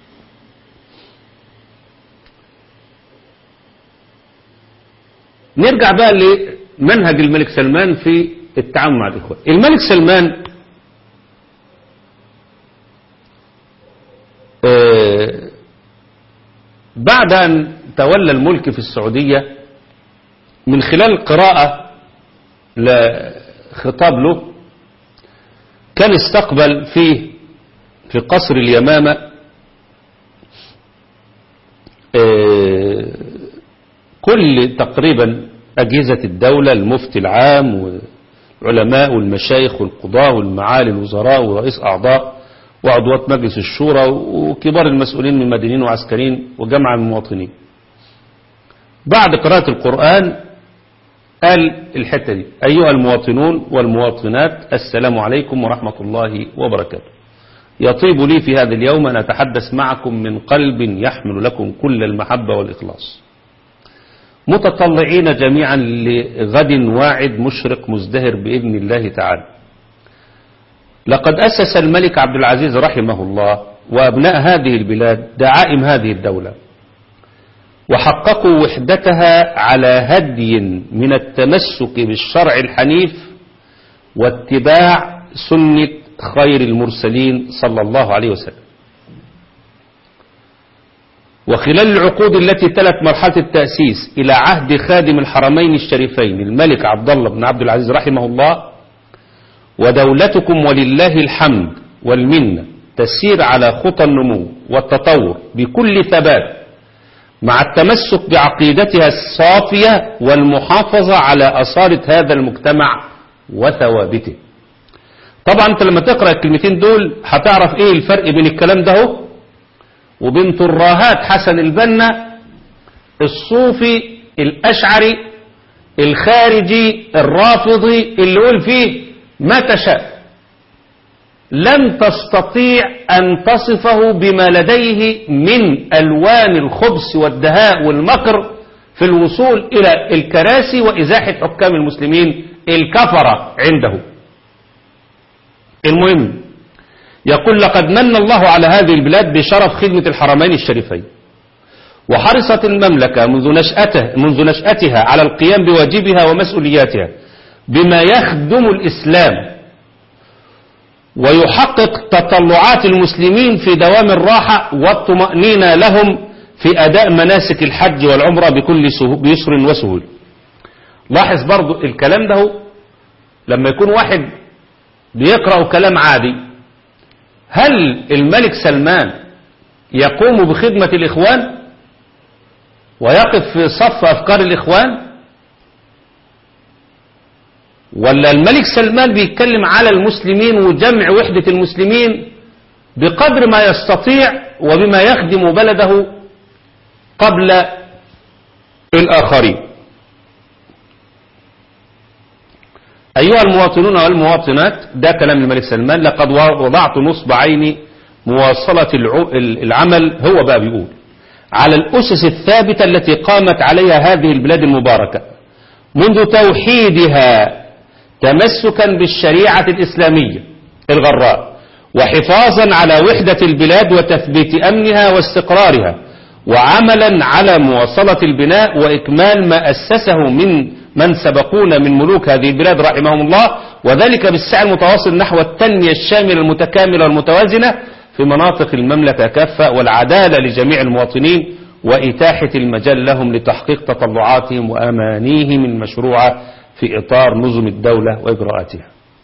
نرجع بقى لمنهج الملك سلمان في التعامل مع الإخوان الملك سلمان آه، بعد أن تولى الملك في السعودية من خلال قراءة لخطاب له كان استقبل فيه في قصر اليمامة آه، كل تقريبا أجهزة الدولة المفتي العام والعلماء والمشايخ والقضاة والمعالي الوزراء ورئيس أعضاء وعضوات مجلس الشورى وكبار المسؤولين من مدنيين وعسكريين وجمع المواطنين بعد قراءة القرآن قال الحتة دي أيها المواطنون والمواطنات السلام عليكم ورحمة الله وبركاته يطيب لي في هذا اليوم أن أتحدث معكم من قلب يحمل لكم كل المحبة والإخلاص متطلعين جميعا لغد واعد مشرق مزدهر بإذن الله تعالى لقد أسس الملك عبد العزيز رحمه الله وأبناء هذه البلاد دعائم هذه الدولة وحققوا وحدتها على هدي من التمسك بالشرع الحنيف واتباع سنة خير المرسلين صلى الله عليه وسلم وخلال العقود التي تلت مرحلة التأسيس إلى عهد خادم الحرمين الشريفين الملك عبد الله بن عبد العزيز رحمه الله ودولتكم ولله الحمد والمنة تسير على خطى النمو والتطور بكل ثبات مع التمسك بعقيدتها الصافية والمحافظة على أصالة هذا المجتمع وثوابته طبعا انت لما تقرأ الكلمتين دول هتعرف ايه الفرق بين الكلام ده هو وبين تراهات حسن البنا الصوفي الأشعري الخارجي الرافضي اللي يقول فيه ما تشاء لن تستطيع أن تصفه بما لديه من ألوان الخبث والدهاء والمكر في الوصول إلى الكراسي وإزاحة حكام المسلمين الكفرة عنده المهم يقول لقد من الله على هذه البلاد بشرف خدمة الحرمين الشريفين وحرصت المملكة منذ نشأته منذ نشأتها على القيام بواجبها ومسؤولياتها بما يخدم الإسلام ويحقق تطلعات المسلمين في دوام الراحة والطمأنينة لهم في أداء مناسك الحج والعمرة بكل سهو بيسر وسهول لاحظ برضو الكلام ده لما يكون واحد بيقرأ كلام عادي هل الملك سلمان يقوم بخدمة الإخوان ويقف في صف أفكار الإخوان ولا الملك سلمان بيتكلم على المسلمين وجمع وحدة المسلمين بقدر ما يستطيع وبما يخدم بلده قبل الآخرين أيها المواطنون والمواطنات ده كلام الملك سلمان لقد وضعت نصب عيني مواصلة العمل هو بقى بيقول على الأسس الثابتة التي قامت عليها هذه البلاد المباركة منذ توحيدها تمسكا بالشريعة الإسلامية الغراء وحفاظا على وحدة البلاد وتثبيت أمنها واستقرارها وعملا على مواصلة البناء وإكمال ما أسسه من من سبقونا من ملوك هذه البلاد رحمهم الله وذلك بالسعي المتواصل نحو التنمية الشاملة المتكاملة والمتوازنة في مناطق المملكة كافة والعدالة لجميع المواطنين وإتاحة المجال لهم لتحقيق تطلعاتهم وأمانيهم المشروعة في إطار نظم الدولة وإجراءاتها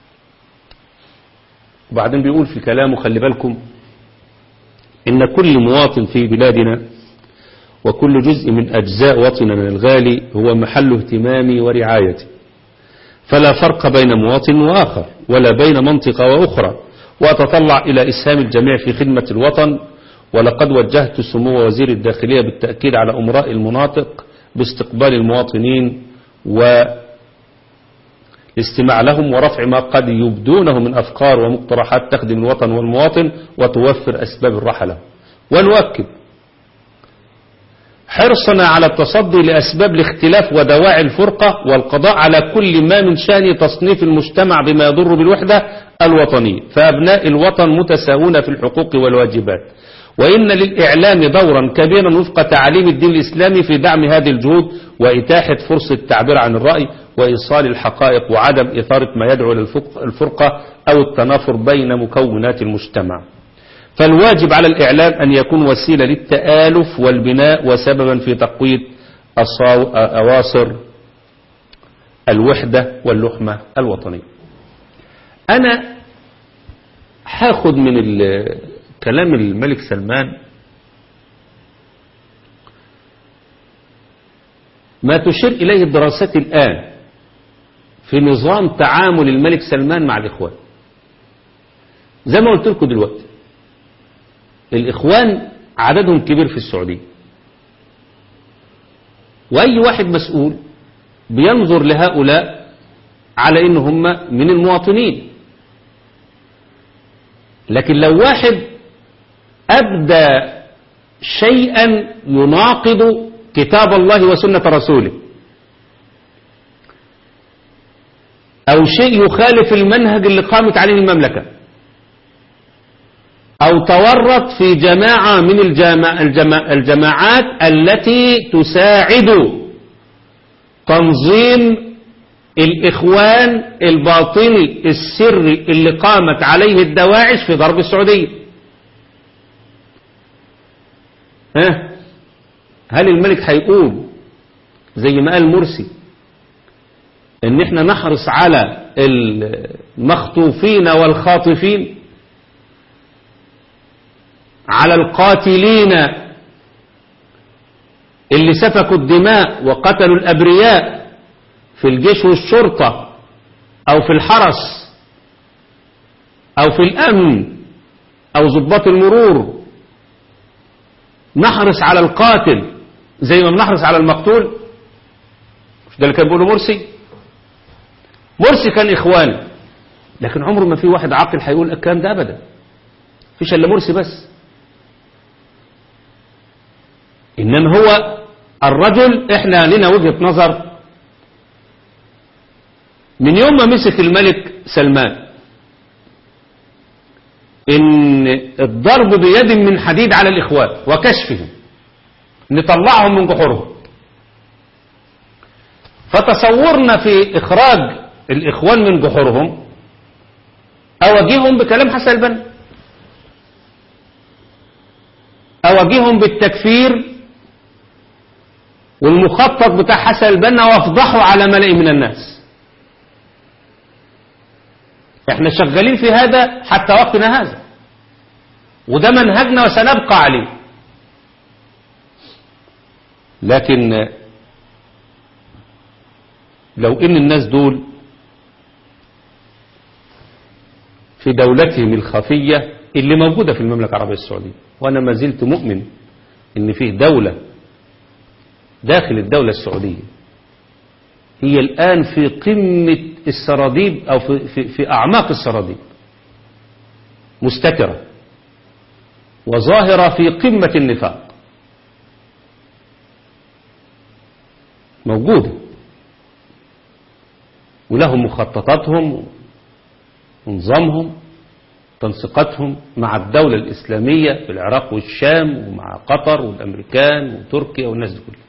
وبعدين بيقول في كلامه خلي بالكم إن كل مواطن في بلادنا وكل جزء من أجزاء وطننا الغالي هو محل اهتمامي ورعايتي فلا فرق بين مواطن وآخر ولا بين منطقة وأخرى وأتطلع إلى إسهام الجميع في خدمة الوطن ولقد وجهت سمو وزير الداخلية بالتأكيد على أمراء المناطق باستقبال المواطنين والاستماع لهم ورفع ما قد يبدونه من أفكار ومقترحات تخدم الوطن والمواطن وتوفر أسباب الراحة له ونؤكد حرصنا على التصدي لأسباب الاختلاف ودواعي الفرقة والقضاء على كل ما من شأن تصنيف المجتمع بما يضر بالوحدة الوطنية فأبناء الوطن متساوون في الحقوق والواجبات وإن للإعلام دورا كبيرا وفق تعاليم الدين الإسلامي في دعم هذه الجهود وإتاحة فرصة التعبير عن الرأي وإيصال الحقائق وعدم إثارة ما يدعو للفرقة أو التنافر بين مكونات المجتمع فالواجب على الإعلام أن يكون وسيلة للتآلف والبناء وسببا في تقويض أواصر الوحدة واللحمة الوطنية أنا هاخد من كلام الملك سلمان ما تشير إليه الدراسات الآن في نظام تعامل الملك سلمان مع الإخوان زي ما قلت لكم دلوقتي الإخوان عددهم كبير في السعودية وأي واحد مسؤول بينظر لهؤلاء على إن هم من المواطنين لكن لو واحد أبدى شيئا يناقض كتاب الله وسنة رسوله أو شيء يخالف المنهج اللي قامت عليه المملكة أو تورط في جماعة من الجماع الجماع الجماعات التي تساعد تنظيم الإخوان الباطني السري اللي قامت عليه الدواعش في غرب السعودية ها هل الملك هيقول زي ما قال مرسي ان احنا نحرص على المخطوفين والخاطفين على القاتلين اللي سفكوا الدماء وقتلوا الأبرياء في الجيش والشرطة أو في الحرس أو في الأمن أو ضباط المرور نحرص على القاتل زي ما بنحرص على المقتول مش ده اللي كان بيقوله مرسي مرسي كان إخوان لكن عمره ما في واحد عاقل هيقول الكلام ده أبدا فيش إلا مرسي بس إنما هو الرجل إحنا لنا وجهة نظر من يوم ما مسك الملك سلمان إن الضرب بيد من حديد على الإخوان وكشفهم نطلعهم من جحورهم فتصورنا في إخراج الإخوان من جحورهم أواجههم بكلام حسن البنا أواجههم بالتكفير والمخطط بتاع حسن البنا وافضحه على ملئ من الناس احنا شغالين في هذا حتى وقتنا هذا وده منهجنا وسنبقى عليه لكن لو ان الناس دول في دولتهم الخفية اللي موجودة في المملكة العربية السعودية وانا ما زلت مؤمن ان فيه دولة داخل الدولة السعودية هي الآن في قمة السراديب أو في, في, في أعماق السراديب مستترة وظاهرة في قمة النفاق موجودة ولهم مخططاتهم ونظامهم تنسيقاتهم مع الدولة الإسلامية في العراق والشام ومع قطر والأمريكان وتركيا والناس دي كلها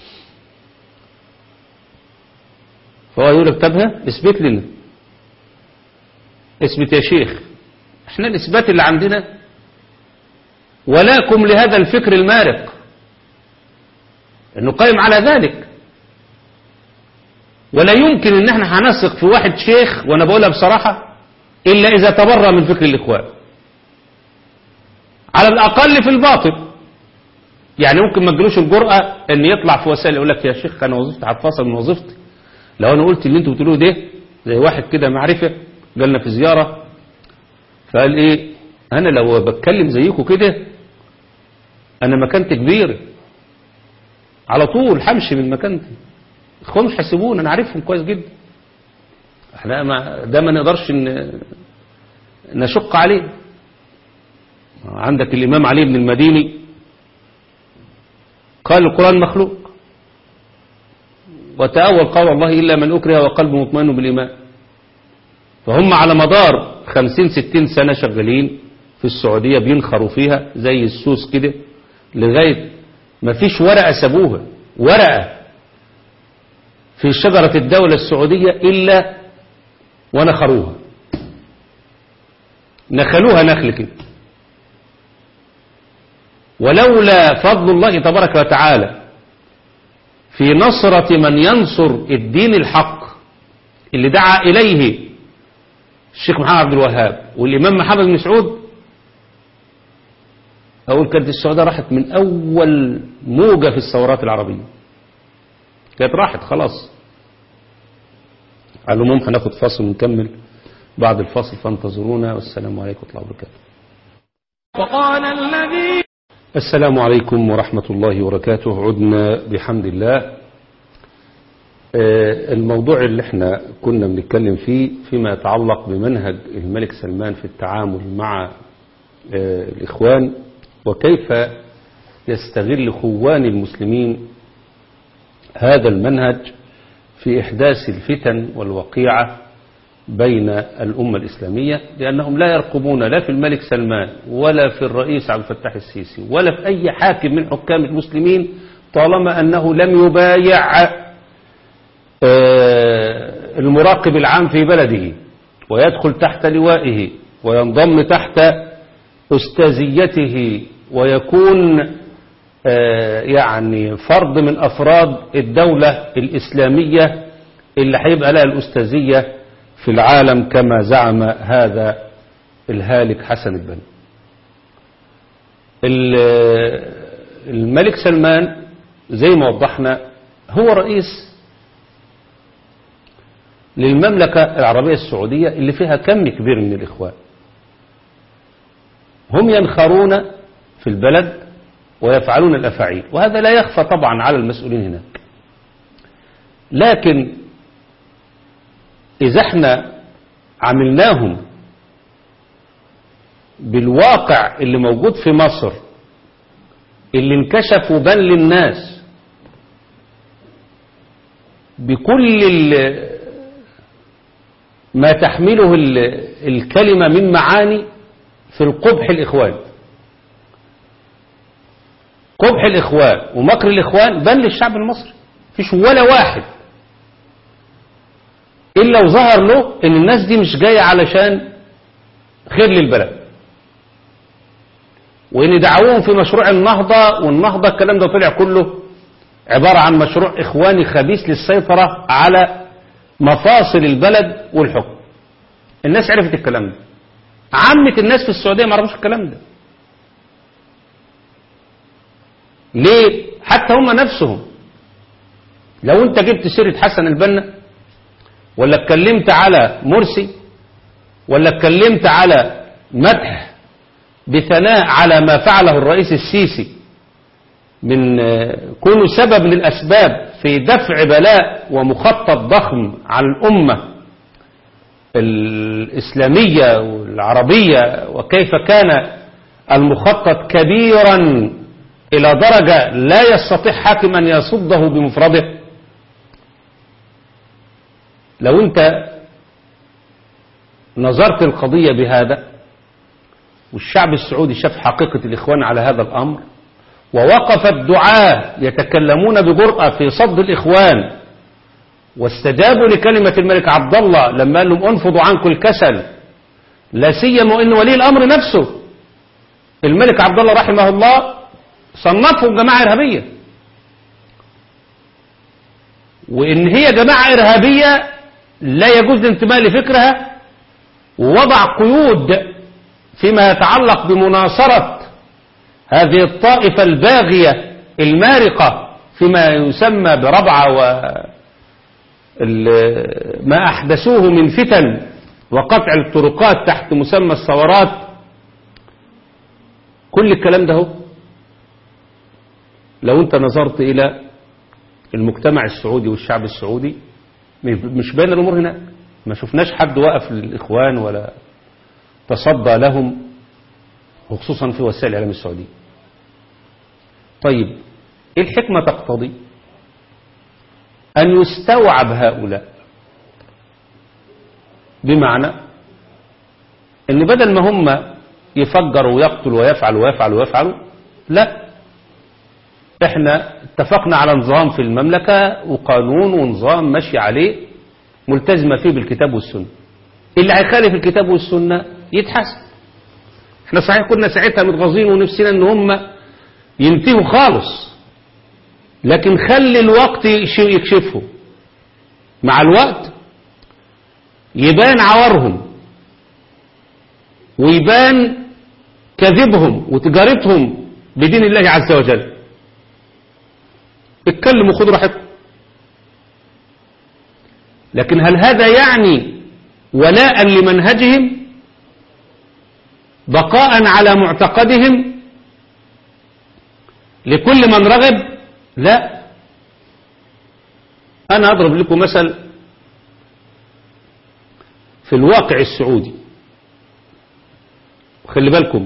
فهو يقول لك طب ها اثبت لنا اثبت يا شيخ احنا الاثبات اللي عندنا ولاكم لهذا الفكر المارق انه قائم على ذلك ولا يمكن ان احنا هنثق في واحد شيخ وانا بقولها بصراحة الا اذا تبرى من فكر الاخوان على الاقل في الباطل يعني ممكن ما تجيلوش الجرأة ان يطلع في وسائل يقول لك يا شيخ انا وظيفتي هتفاصل من وظيفتي لو انا قلت اللي انتوا بتقولوه ده زي واحد كده معرفة جالنا في زيارة فقال ايه انا لو بتكلم زيكم كده أنا مكانتي كبيرة على طول همشي من مكانتي اخوان مش هيسيبونا انا عارفهم كويس جدا احنا ما ده ما نقدرش ن- نشق عليه عندك الامام علي بن المديني قال القران مخلوق وتأول قول الله إلا من أكره وقلبه مطمئن بالإيمان فهم على مدار خمسين ستين سنة شغالين في السعودية بينخروا فيها زي السوس كده لغاية ما فيش ورقة سابوها ورقة في شجرة الدولة السعودية إلا ونخروها نخلوها نخل كده ولولا فضل الله تبارك وتعالى في نصرة من ينصر الدين الحق اللي دعا إليه الشيخ محمد عبد الوهاب والإمام محمد بن سعود أقول كانت السعودية راحت من أول موجة في الثورات العربية كانت راحت خلاص على العموم هناخد فاصل ونكمل بعد الفاصل فانتظرونا والسلام عليكم ورحمة الله وبركاته وقال الذي السلام عليكم ورحمة الله وبركاته عدنا بحمد الله آه، الموضوع اللي احنا كنا بنتكلم فيه فيما يتعلق بمنهج الملك سلمان في التعامل مع آه، الإخوان وكيف يستغل خوان المسلمين هذا المنهج في إحداث الفتن والوقيعة بين الأمة الإسلامية لأنهم لا يرقبون لا في الملك سلمان ولا في الرئيس عبد الفتاح السيسي ولا في أي حاكم من حكام المسلمين طالما أنه لم يبايع آه، المراقب العام في بلده ويدخل تحت لوائه وينضم تحت أستاذيته ويكون آه، يعني فرد من أفراد الدولة الإسلامية اللي هيبقى لها الأستاذية في العالم كما زعم هذا الهالك حسن البنا ال- الملك سلمان زي ما وضحنا هو رئيس للمملكة العربية السعودية اللي فيها كم كبير من الإخوان هم ينخرون في البلد ويفعلون الأفاعيل وهذا لا يخفى طبعا على المسؤولين هناك لكن إذا احنا عملناهم بالواقع اللي موجود في مصر اللي انكشف وبان للناس بكل ال- ما تحمله ال- الكلمة من معاني في القبح الإخوان قبح الإخوان ومكر الإخوان بان للشعب المصري فيش ولا واحد إلا وظهر له إن الناس دي مش جاية علشان خير للبلد وإن دعوهم في مشروع النهضة والنهضة الكلام ده طلع كله عبارة عن مشروع إخواني خبيث للسيطرة على مفاصل البلد والحكم الناس عرفت الكلام ده عامة الناس في السعودية ما عرفوش الكلام ده ليه حتى هم نفسهم لو انت جبت سيرة حسن البنا ولا اتكلمت على مرسي ولا اتكلمت على مدح بثناء على ما فعله الرئيس السيسي من آه، كونه سبب من الأسباب في دفع بلاء ومخطط ضخم على الأمة الإسلامية والعربية وكيف كان المخطط كبيرا إلى درجة لا يستطيع حاكم أن يصده بمفرده لو أنت نظرت القضية بهذا والشعب السعودي شاف حقيقة الإخوان على هذا الأمر ووقف الدعاة يتكلمون بجرأة في صد الإخوان واستجابوا لكلمة الملك عبد الله لما قال لهم انفضوا عنكم الكسل لا سيما وان ولي الامر نفسه الملك عبد الله رحمه الله صنفهم جماعة إرهابية وإن هي جماعة إرهابية لا يجوز الانتماء لفكرها ووضع قيود فيما يتعلق بمناصرة هذه الطائفة الباغية المارقة فيما يسمى بربعة و ال- ما أحدثوه من فتن وقطع الطرقات تحت مسمى الثورات كل الكلام ده هو لو انت نظرت الى المجتمع السعودي والشعب السعودي مش باين الامور هناك ما شفناش حد وقف للاخوان ولا تصدى لهم وخصوصا في وسائل الاعلام السعوديه طيب ايه الحكمه تقتضي ان يستوعب هؤلاء بمعنى ان بدل ما هم يفجروا ويقتلوا ويفعلوا ويفعلوا ويفعلوا لا احنا اتفقنا على نظام في المملكة وقانون ونظام ماشي عليه ملتزمة فيه بالكتاب والسنة اللي هيخالف الكتاب والسنة يتحاسب احنا صحيح كنا ساعتها متغاظين ونفسنا ان هم ينتهوا خالص لكن خلي الوقت يكشفه مع الوقت يبان عورهم ويبان كذبهم وتجارتهم بدين الله عز وجل اتكلموا خدوا راحتكم لكن هل هذا يعني ولاء لمنهجهم بقاء على معتقدهم لكل من رغب لا أنا أضرب لكم مثل في الواقع السعودي خلي بالكم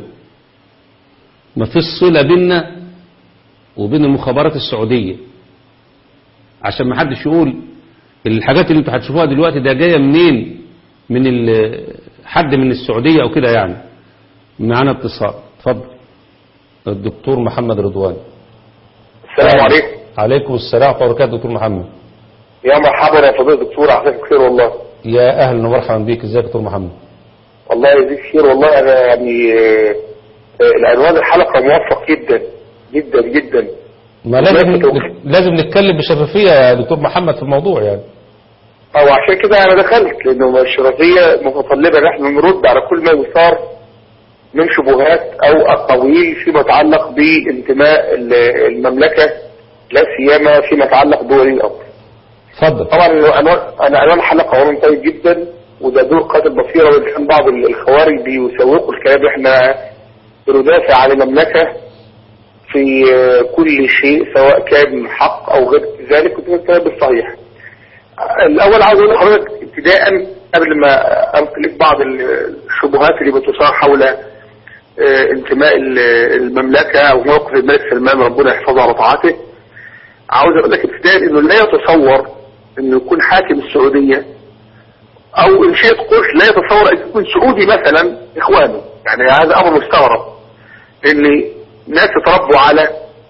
ما فيش صلة بيننا وبين المخابرات السعودية عشان ما حدش يقول الحاجات اللي انتوا هتشوفوها دلوقتي ده جاية منين من حد من السعودية او كده يعني معانا اتصال اتفضل الدكتور محمد رضوان السلام عليكم عليكم السلام ورحمة الله وبركاته دكتور محمد يا مرحبا يا فضيلة الدكتور عساك بخير والله يا اهلا ومرحبا بيك ازيك يا دكتور محمد الله يجزيك خير والله انا يعني آه، آه، العنوان الحلقة موفق جدا جدا جدا ما لازم بالظبط. لازم نتكلم بشفافية يا دكتور محمد في الموضوع يعني او عشان كده انا دخلت لانه الشرفية متطلبة ان احنا نرد على كل ما يثار من شبهات او اقاويل فيما يتعلق بانتماء ال- المملكة لا سيما فيما يتعلق بولي الامر اتفضل طبعا عنوان انا عنوان الحلقه عنوان طيب جدا وده دور قاتل بصيره وان كان بعض الخوارج بيسوقوا الكلام احنا بندافع عن المملكه في كل شيء سواء كان حق او غير ذلك وده الكلام بالصحيح. الاول عاوز اقول لحضرتك ابتداء قبل ما انقل لك بعض الشبهات اللي بتثار حول آه، انتماء ال- المملكه او موقف الملك سلمان ربنا يحفظه على طاعته عاوز اقول لك ابتداء انه لا يتصور انه يكون حاكم السعودية او ان شئت قلت لا يتصور ان يكون سعودي مثلا اخوانه يعني هذا امر مستغرب ان ناس تربوا على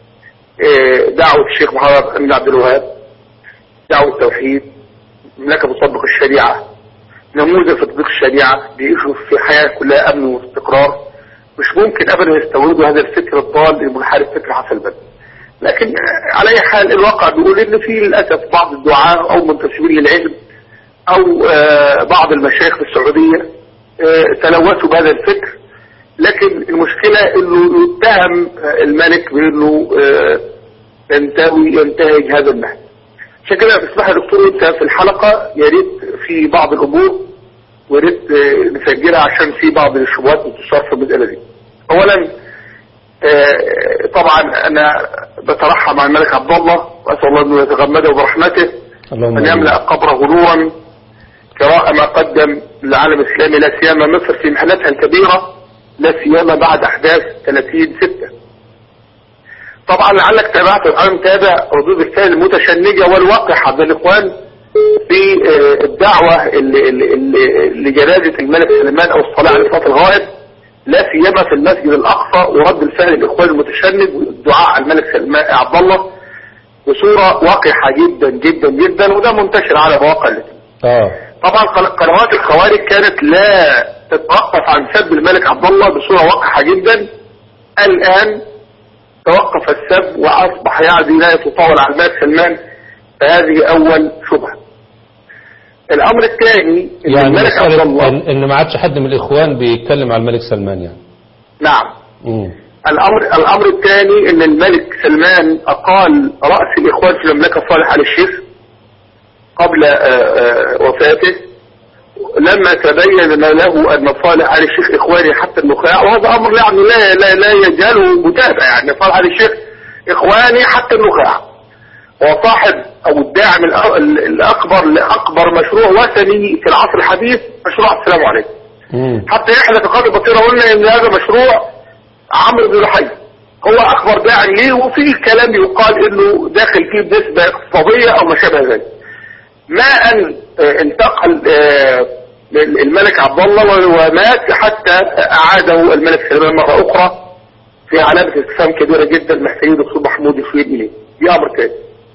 آه، دعوة الشيخ محمد بن عبد الوهاب دعوة التوحيد مملكة بتطبق الشريعة نموذج في تطبيق الشريعة بيعيشوا في حياة كلها امن واستقرار مش ممكن ابدا يستوردوا هذا الفكر الضال المنحرف فكر حسن البنا لكن آه، على اي حال الواقع بيقول ان في للاسف بعض الدعاة او منتسبين للعلم او آه، بعض المشايخ في السعودية آه، تلوثوا بهذا الفكر لكن المشكلة انه يتهم آه، الملك بانه آه، ينتهي ينتهج هذا النهج عشان كده تسمح يا دكتور انت في الحلقة يا ريت في بعض الامور ويا ريت آه، نسجلها عشان في بعض الشبهات بتثار في المسألة دي اولا آه، طبعا انا بترحم على الملك عبد الله واسال الله انه يتغمده برحمته اللهم ان يملا قبره نورا كراء ما قدم للعالم الاسلامي لا سيما مصر في محنتها الكبيره لا سيما بعد احداث 30 6 طبعا لعلك تابعت الان تابع ردود الفعل المتشنجه والوقحه من الاخوان في آه، الدعوه اللي- اللي- اللي- لجنازه الملك سلمان او الصلاه على صلاه الغائب لا سيما في المسجد الاقصى ورد الفعل الاخوان المتشنج والدعاء على الملك سلمان عبد الله بصوره وقحه جدا جدا جدا وده منتشر على مواقع الاثنين اه طبعا قن- قنوات الخوارج كانت لا تتوقف عن سب الملك عبد الله بصوره وقحه جدا الان توقف السب واصبح يعني لا يتطاول على الملك سلمان فهذه اول شبهه الامر الثاني ان يعني الملك عبد مسألة الله ان إن ما عادش حد من الاخوان بيتكلم على الملك سلمان يعني نعم مم. الامر الامر الثاني ان الملك سلمان اقال راس الاخوان في المملكه صالح علي الشيخ قبل آه، آه، وفاته لما تبين ما له ان صالح علي الشيخ اخواني حتى النخاع وهذا امر يعني لا لا لا يجهله متابع يعني صالح علي الشيخ إخواني حتى النخاع هو صاحب أو الداعم الأ- ال- الأكبر لأكبر مشروع وثني في العصر الحديث مشروع السلام عليكم مم. حتى احنا في قاضي البصيرة قلنا ان هذا مشروع عمرو بن لحي هو اكبر داعم ليه وفي كلام يقال انه داخل فيه بنسبة اقتصادية او ما شابه ذلك ما ان آه، انتقل آه، الملك عبد الله ومات حتى اعاده الملك سليمان مرة اخرى في علامة استفهام كبيرة جدا محتاجين دكتور محمود يشير اليه دي امر تاني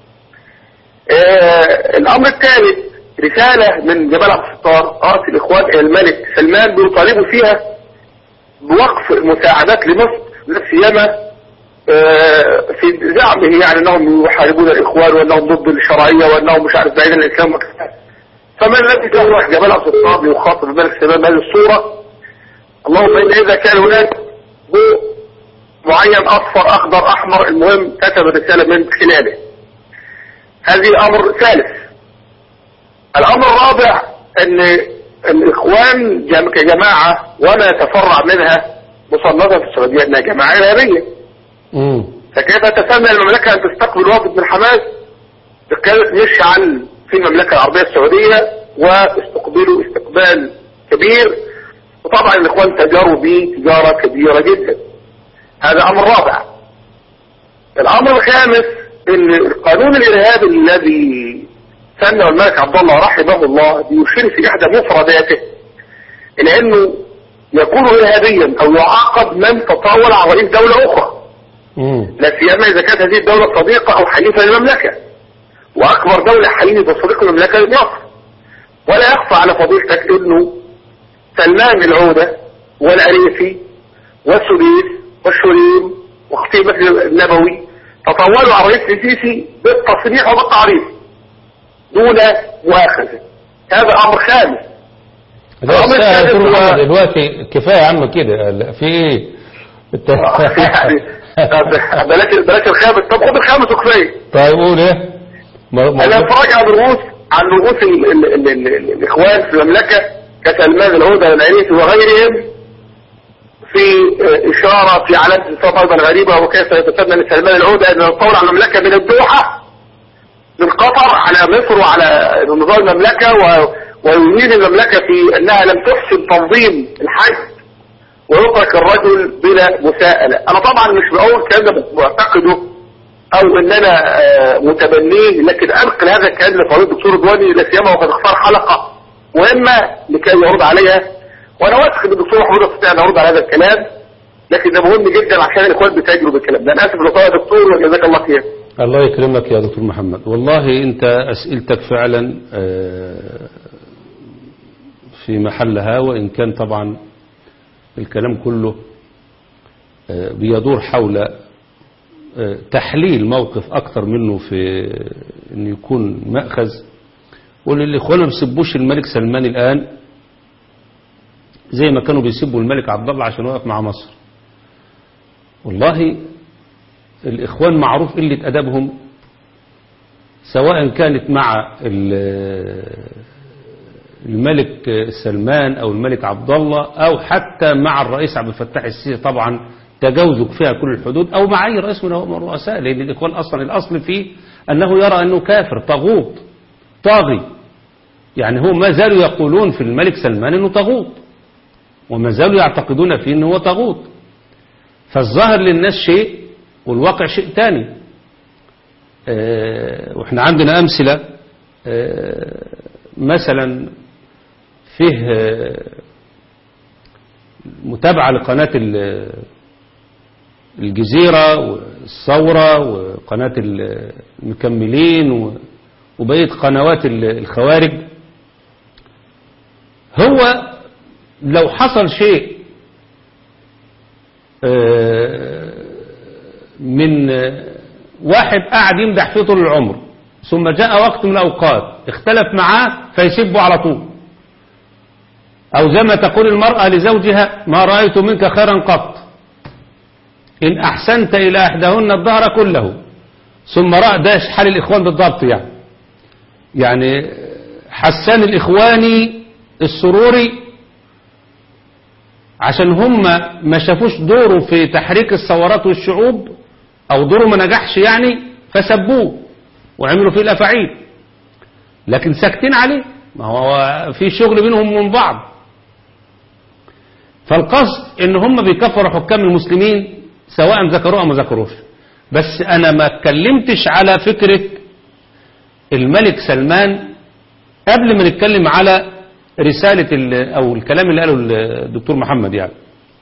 آه، الامر الثالث رسالة من جبل عبد الستار ارسل الاخوان الى الملك سلمان بيطالبوا فيها بوقف مساعدات لمصر لا سيما آه، في زعمه يعني انهم يحاربون الاخوان وانهم ضد الشرعية وانهم مش عارف بعيد عن الاسلام وكذا. فمن الذي تروح جبل عبد الستار ليخاطب الملك سلمان بهذه الصورة اللهم ان اذا كان هناك ضوء معين اصفر اخضر احمر المهم كتب الرسالة من خلاله هذه امر ثالث الامر الرابع ان الاخوان جم- كجماعة وما يتفرع منها مصنفة في السعودية انها جماعة ارهابية مم. فكيف تتمنى المملكة ان تستقبل وفد من حماس كانت يشعل في المملكة العربية السعودية واستقبلوا استقبال كبير وطبعا الاخوان تجاروا به تجارة كبيرة جدا هذا امر رابع الامر الخامس ان القانون الارهابي الذي سنه الملك عبد الله رحمه الله بيشير في احدى مفرداته الى انه يكون ارهابيا او يعاقب من تطاول على رئيس دولة اخرى مم. لا سيما اذا كانت هذه الدولة صديقة او حليفة للمملكة واكبر دولة حليفة صديقة للمملكة مصر ولا يخفى على فضيلتك انه سلمان العودة والاريسي والسديس والشريم وخطيب المسجد النبوي تطاولوا على الرئيس السيسي بالتصريح وبالتعريف دون مؤاخذة هذا امر خامس لا الأمر استاذ الثالث دكتور هو- محمد دلوقتي كفايه يا عم كده لا، في ايه انت يعني طب بلاش بلاش الخامس طب خد الخامس وكفايه طيب قول ايه ما- ما- انا اتفرج على الرؤوس عن رؤوس ال ال ال ال ال الاخوان في المملكة كسلمان العودة والعريسي وغيرهم في آه، اشارة في علامة الانصاف ايضا غريبة وكيف يتسنى لسلمان العودة ان يتطور على المملكة من الدوحة من قطر على مصر وعلى نظام المملكة و- ويمين المملكة في انها لم تحسن تنظيم الحج ويترك الرجل بلا مساءلة انا طبعا مش بقول الكلام ده معتقده او ان انا آه، متبنيه لكن انقل هذا الكلام لفضيله الدكتور رضواني لا سيما وقد اختار حلقه مهمه لكي يرد عليها وانا واثق ان الدكتور محمود يستطيع ان يرد على هذا الكلام لكن ده مهم جدا عشان الاخوان بيتاجروا بالكلام ده انا اسف لطالب يا دكتور وجزاك الله خير الله يكرمك يا دكتور محمد والله انت اسئلتك فعلا آه، في محلها وان كان طبعا الكلام كله آه، بيدور حول آه، تحليل موقف اكتر منه في ان يكون مأخذ وللاخوان ما بيسبوش الملك سلمان الان زي ما كانوا بيسبوا الملك عبد الله عشان يقف مع مصر والله الإخوان معروف قلة أدبهم سواء كانت مع ال- الملك سلمان أو الملك عبد الله أو حتى مع الرئيس عبد الفتاح السيسي طبعا تجاوزوا فيها كل الحدود أو مع أي رئيس من الرؤساء لأن الإخوان أصلا الأصل فيه أنه يرى أنه كافر طاغوت طاغي يعني هم ما زالوا يقولون في الملك سلمان أنه طاغوت وما زالوا يعتقدون فيه أنه هو طاغوت فالظاهر للناس شيء والواقع شيء تاني آه، واحنا عندنا أمثلة آه، مثلا فيه آه، متابعة لقناة ال- الجزيرة والثورة وقناة المكملين و- وبقية قنوات ال- الخوارج هو لو حصل شيء آه، من آه، واحد قاعد يمدح فيه طول العمر ثم جاء وقت من الأوقات اختلف معاه فيسبه على طول أو زي ما تقول المرأة لزوجها ما رأيت منك خيرا قط إن أحسنت إلى إحداهن الظهر كله ثم رأى ده حال الإخوان بالضبط يعني يعني حسان الإخواني السروري عشان هم ما شافوش دوره في تحريك الثورات والشعوب او دوره ما نجحش يعني فسبوه وعملوا فيه الافاعيل لكن ساكتين عليه ما هو في شغل بينهم من بعض فالقصد ان هم بيكفروا حكام المسلمين سواء ذكروه او ما ذكروش بس انا ما اتكلمتش على فكرة الملك سلمان قبل ما نتكلم على رسالة ال- او الكلام اللي قاله الدكتور محمد يعني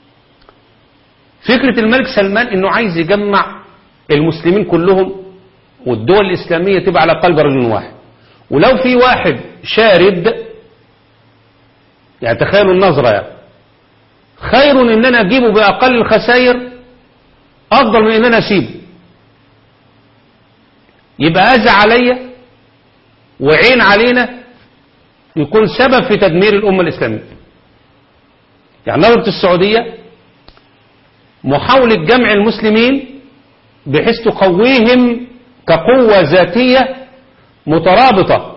فكرة الملك سلمان انه عايز يجمع المسلمين كلهم والدول الاسلامية تبقى على قلب رجل واحد ولو في واحد شارد يعني تخيلوا النظرة يعني خير ان انا اجيبه باقل الخسائر افضل من ان انا اسيبه يبقى اذى عليا وعين علينا يكون سبب في تدمير الامه الاسلاميه يعني نظره السعوديه محاوله جمع المسلمين بحيث تقويهم كقوه ذاتيه مترابطه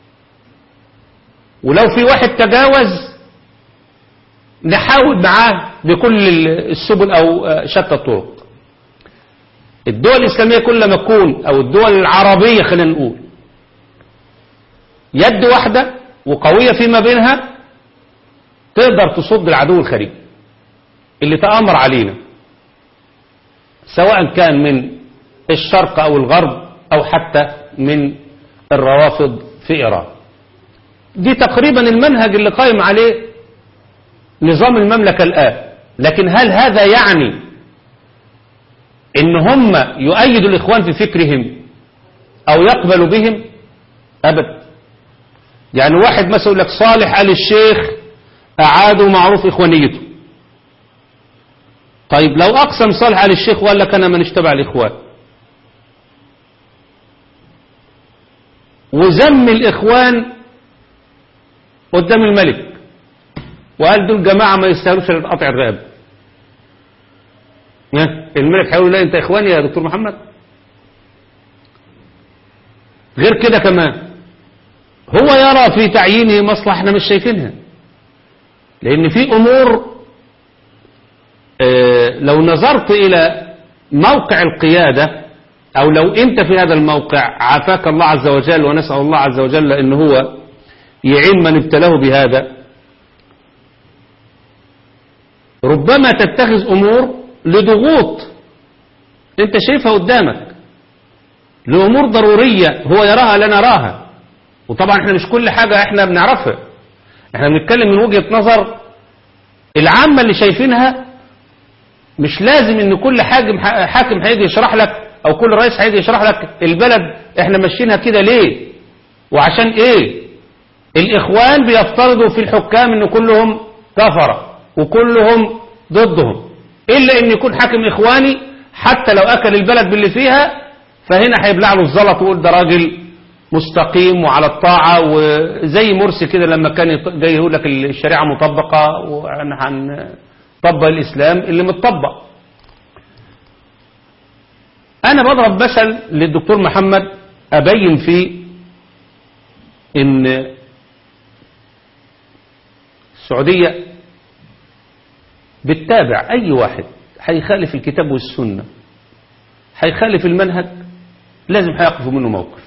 ولو في واحد تجاوز نحاول معاه بكل السبل او شتى الطرق الدول الإسلامية كل ما تكون أو الدول العربية خلينا نقول يد واحدة وقوية فيما بينها تقدر تصد العدو الخارجي اللي تآمر علينا سواء كان من الشرق أو الغرب أو حتى من الروافض في إيران دي تقريبا المنهج اللي قائم عليه نظام المملكة الآن لكن هل هذا يعني ان هم يؤيدوا الاخوان في فكرهم او يقبلوا بهم ابدا يعني واحد مثلا يقول لك صالح آل الشيخ اعادوا معروف اخوانيته طيب لو اقسم صالح آل الشيخ وقال لك انا مانيش تبع الاخوان وذم الاخوان قدام الملك وقال دول جماعه ما يستاهلوش الا قطع الرقاب الملك هيقول لا انت اخواني يا دكتور محمد غير كده كمان هو يرى في تعيينه مصلحة احنا مش شايفينها لان في امور اه لو نظرت الى موقع القيادة او لو انت في هذا الموقع عافاك الله عز وجل ونسأل الله عز وجل ان هو يعين من ابتلاه بهذا ربما تتخذ امور لضغوط انت شايفها قدامك لأمور ضرورية هو يراها لا نراها وطبعا احنا مش كل حاجة احنا بنعرفها احنا بنتكلم من وجهة نظر العامة اللي شايفينها مش لازم ان كل حاكم حاكم هيجي يشرح لك او كل رئيس هيجي يشرح لك البلد احنا ماشيينها كده ليه وعشان ايه الاخوان بيفترضوا في الحكام ان كلهم كفرة وكلهم ضدهم إلا إن يكون حاكم إخواني حتى لو أكل البلد باللي فيها فهنا هيبلع له الزلط ويقول ده راجل مستقيم وعلى الطاعة وزي مرسي كده لما كان جاي يقول لك الشريعة مطبقة وهنطبق الإسلام اللي متطبق أنا بضرب مثل للدكتور محمد أبين فيه إن السعودية بتتابع أي واحد هيخالف الكتاب والسنة هيخالف المنهج لازم هيقفوا منه موقف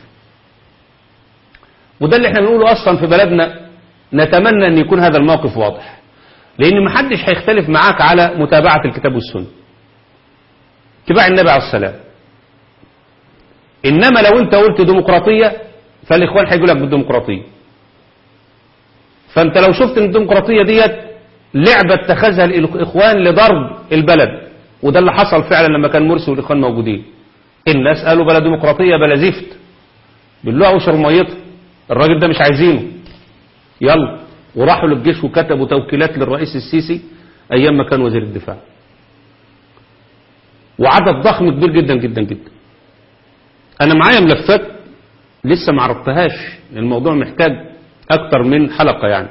وده اللي احنا بنقوله أصلا في بلدنا نتمنى أن يكون هذا الموقف واضح لأن محدش هيختلف معاك على متابعة الكتاب والسنة اتباع النبي عليه السلام إنما لو أنت قلت ديمقراطية فالإخوان هيقول لك بالديمقراطية فأنت لو شفت ان الديمقراطية ديت لعبة اتخذها الإخوان لضرب البلد وده اللي حصل فعلا لما كان مرسي والإخوان موجودين الناس قالوا بلا ديمقراطية بلا زفت بالله وشر ميته الراجل ده مش عايزينه يلا وراحوا للجيش وكتبوا توكيلات للرئيس السيسي أيام ما كان وزير الدفاع وعدد ضخم كبير جدا جدا جدا أنا معايا ملفات لسه ما عرفتهاش الموضوع محتاج أكتر من حلقة يعني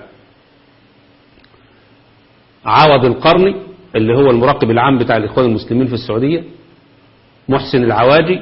عوض القرني اللي هو المراقب العام بتاع الإخوان المسلمين في السعودية محسن العواجي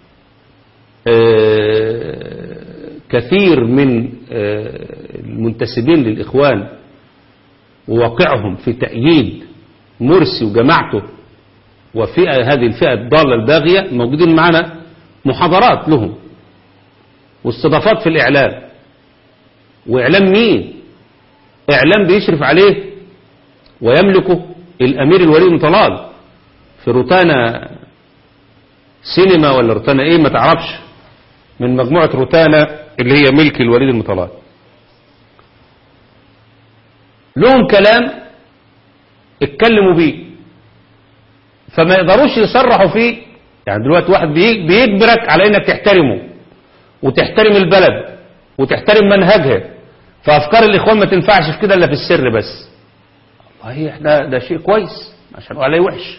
كثير من المنتسبين للإخوان وواقعهم في تأييد مرسي وجماعته وفئة هذه الفئة الضالة الباغية موجودين معنا محاضرات لهم واستضافات في الإعلام وإعلام مين إعلام بيشرف عليه ويملكه الأمير الولي بن طلال في روتانا سينما ولا روتانا ايه ما تعرفش من مجموعة روتانا اللي هي ملك الوليد المطلال لهم كلام اتكلموا بيه فما يقدروش يصرحوا فيه يعني دلوقتي واحد بي- بيجبرك على انك تحترمه وتحترم البلد وتحترم منهجها فافكار الاخوان ما تنفعش في كده الا في السر بس والله احنا ده شيء كويس عشان عليه وحش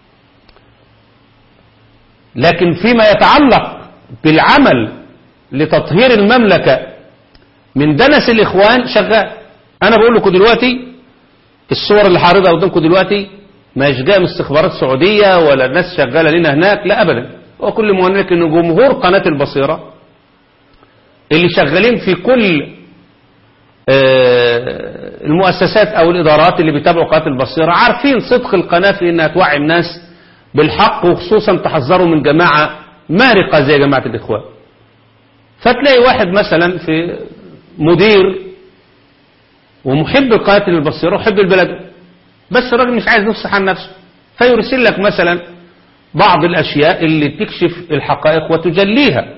لكن فيما يتعلق بالعمل لتطهير المملكة من دنس الإخوان شغال أنا بقول لكم دلوقتي الصور اللي حارضها قدامكم دلوقتي ما جايه من استخبارات سعودية ولا ناس شغالة لنا هناك لا أبدا وكل ما هناك إن جمهور قناة البصيرة اللي شغالين في كل آه، المؤسسات أو الإدارات اللي بيتابعوا قناة البصيرة عارفين صدق القناة في إنها توعي الناس بالحق وخصوصا تحذروا من جماعة مارقة زي جماعة الإخوان فتلاقي واحد مثلا في مدير ومحب القناة البصيرة وحب البلد بس الراجل مش عايز يفصح عن نفسه فيرسل لك مثلا بعض الأشياء اللي تكشف الحقائق وتجليها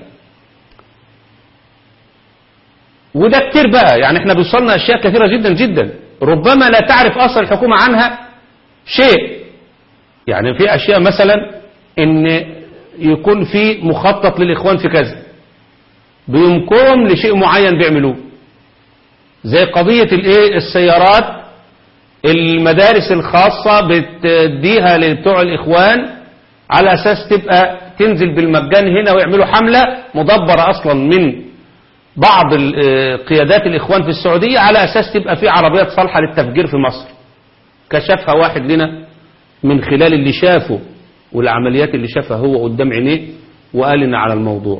وده كتير بقى يعني احنا بيوصلنا أشياء كثيرة جدا جدا ربما لا تعرف أصل الحكومة عنها شيء يعني في أشياء مثلا إن يكون في مخطط للإخوان في كذا بيمكرهم لشيء معين بيعملوه زي قضية الايه السيارات المدارس الخاصة بتديها لبتوع الإخوان على أساس تبقى تنزل بالمجان هنا ويعملوا حملة مدبرة أصلا من بعض ال- آه، قيادات الإخوان في السعودية على أساس تبقى في عربيات صالحة للتفجير في مصر كشفها واحد لنا من خلال اللي شافه والعمليات اللي شافها هو قدام عينيه وقال لنا على الموضوع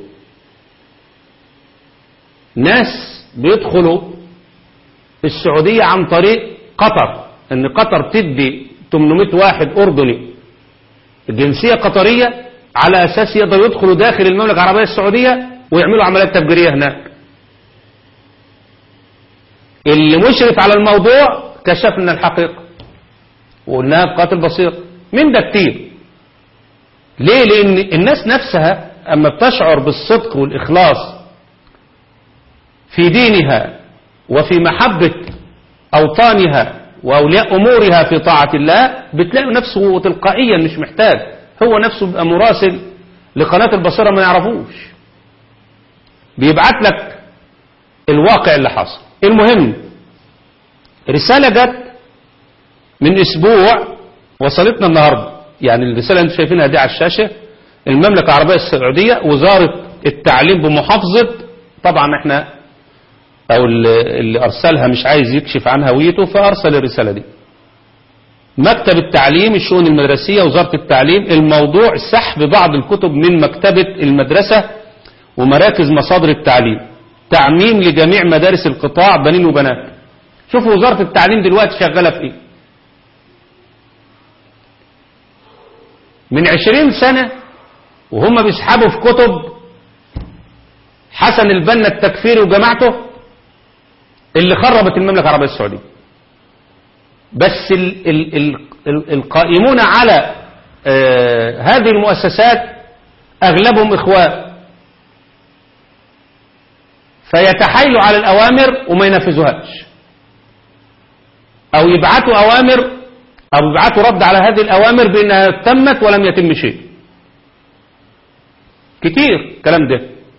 ناس بيدخلوا السعودية عن طريق قطر ان قطر تدي 800 واحد اردني جنسية قطرية على اساس يقدروا يدخلوا داخل المملكة العربية السعودية ويعملوا عمليات تفجيرية هناك اللي مشرف على الموضوع كشف لنا الحقيقة وقلناها بقاتل بسيط من ده كتير ليه لان الناس نفسها اما بتشعر بالصدق والاخلاص في دينها وفي محبة أوطانها وأولياء أمورها في طاعة الله بتلاقي نفسه تلقائيا مش محتاج هو نفسه بيبقى مراسل لقناة البصيرة ما يعرفوش بيبعت لك الواقع اللي حصل المهم رسالة جت من أسبوع وصلتنا النهاردة يعني الرسالة اللي انتم شايفينها دي على الشاشة المملكة العربية السعودية وزارة التعليم بمحافظة طبعا احنا او اللي اللي ارسلها مش عايز يكشف عن هويته فارسل الرسالة دي مكتب التعليم الشؤون المدرسية وزارة التعليم الموضوع سحب بعض الكتب من مكتبة المدرسة ومراكز مصادر التعليم تعميم لجميع مدارس القطاع بنين وبنات شوفوا وزارة التعليم دلوقتي شغالة في ايه من عشرين سنة وهم بيسحبوا في كتب حسن البنا التكفيري وجماعته اللي خربت المملكة العربية السعودية بس ال ال ال ال القائمون على آه هذه المؤسسات أغلبهم إخوان فيتحايلوا على الأوامر وما ينفذوهاش أو يبعتوا أوامر أو يبعتوا رد على هذه الأوامر بأنها تمت ولم يتم شيء كتير كلام ده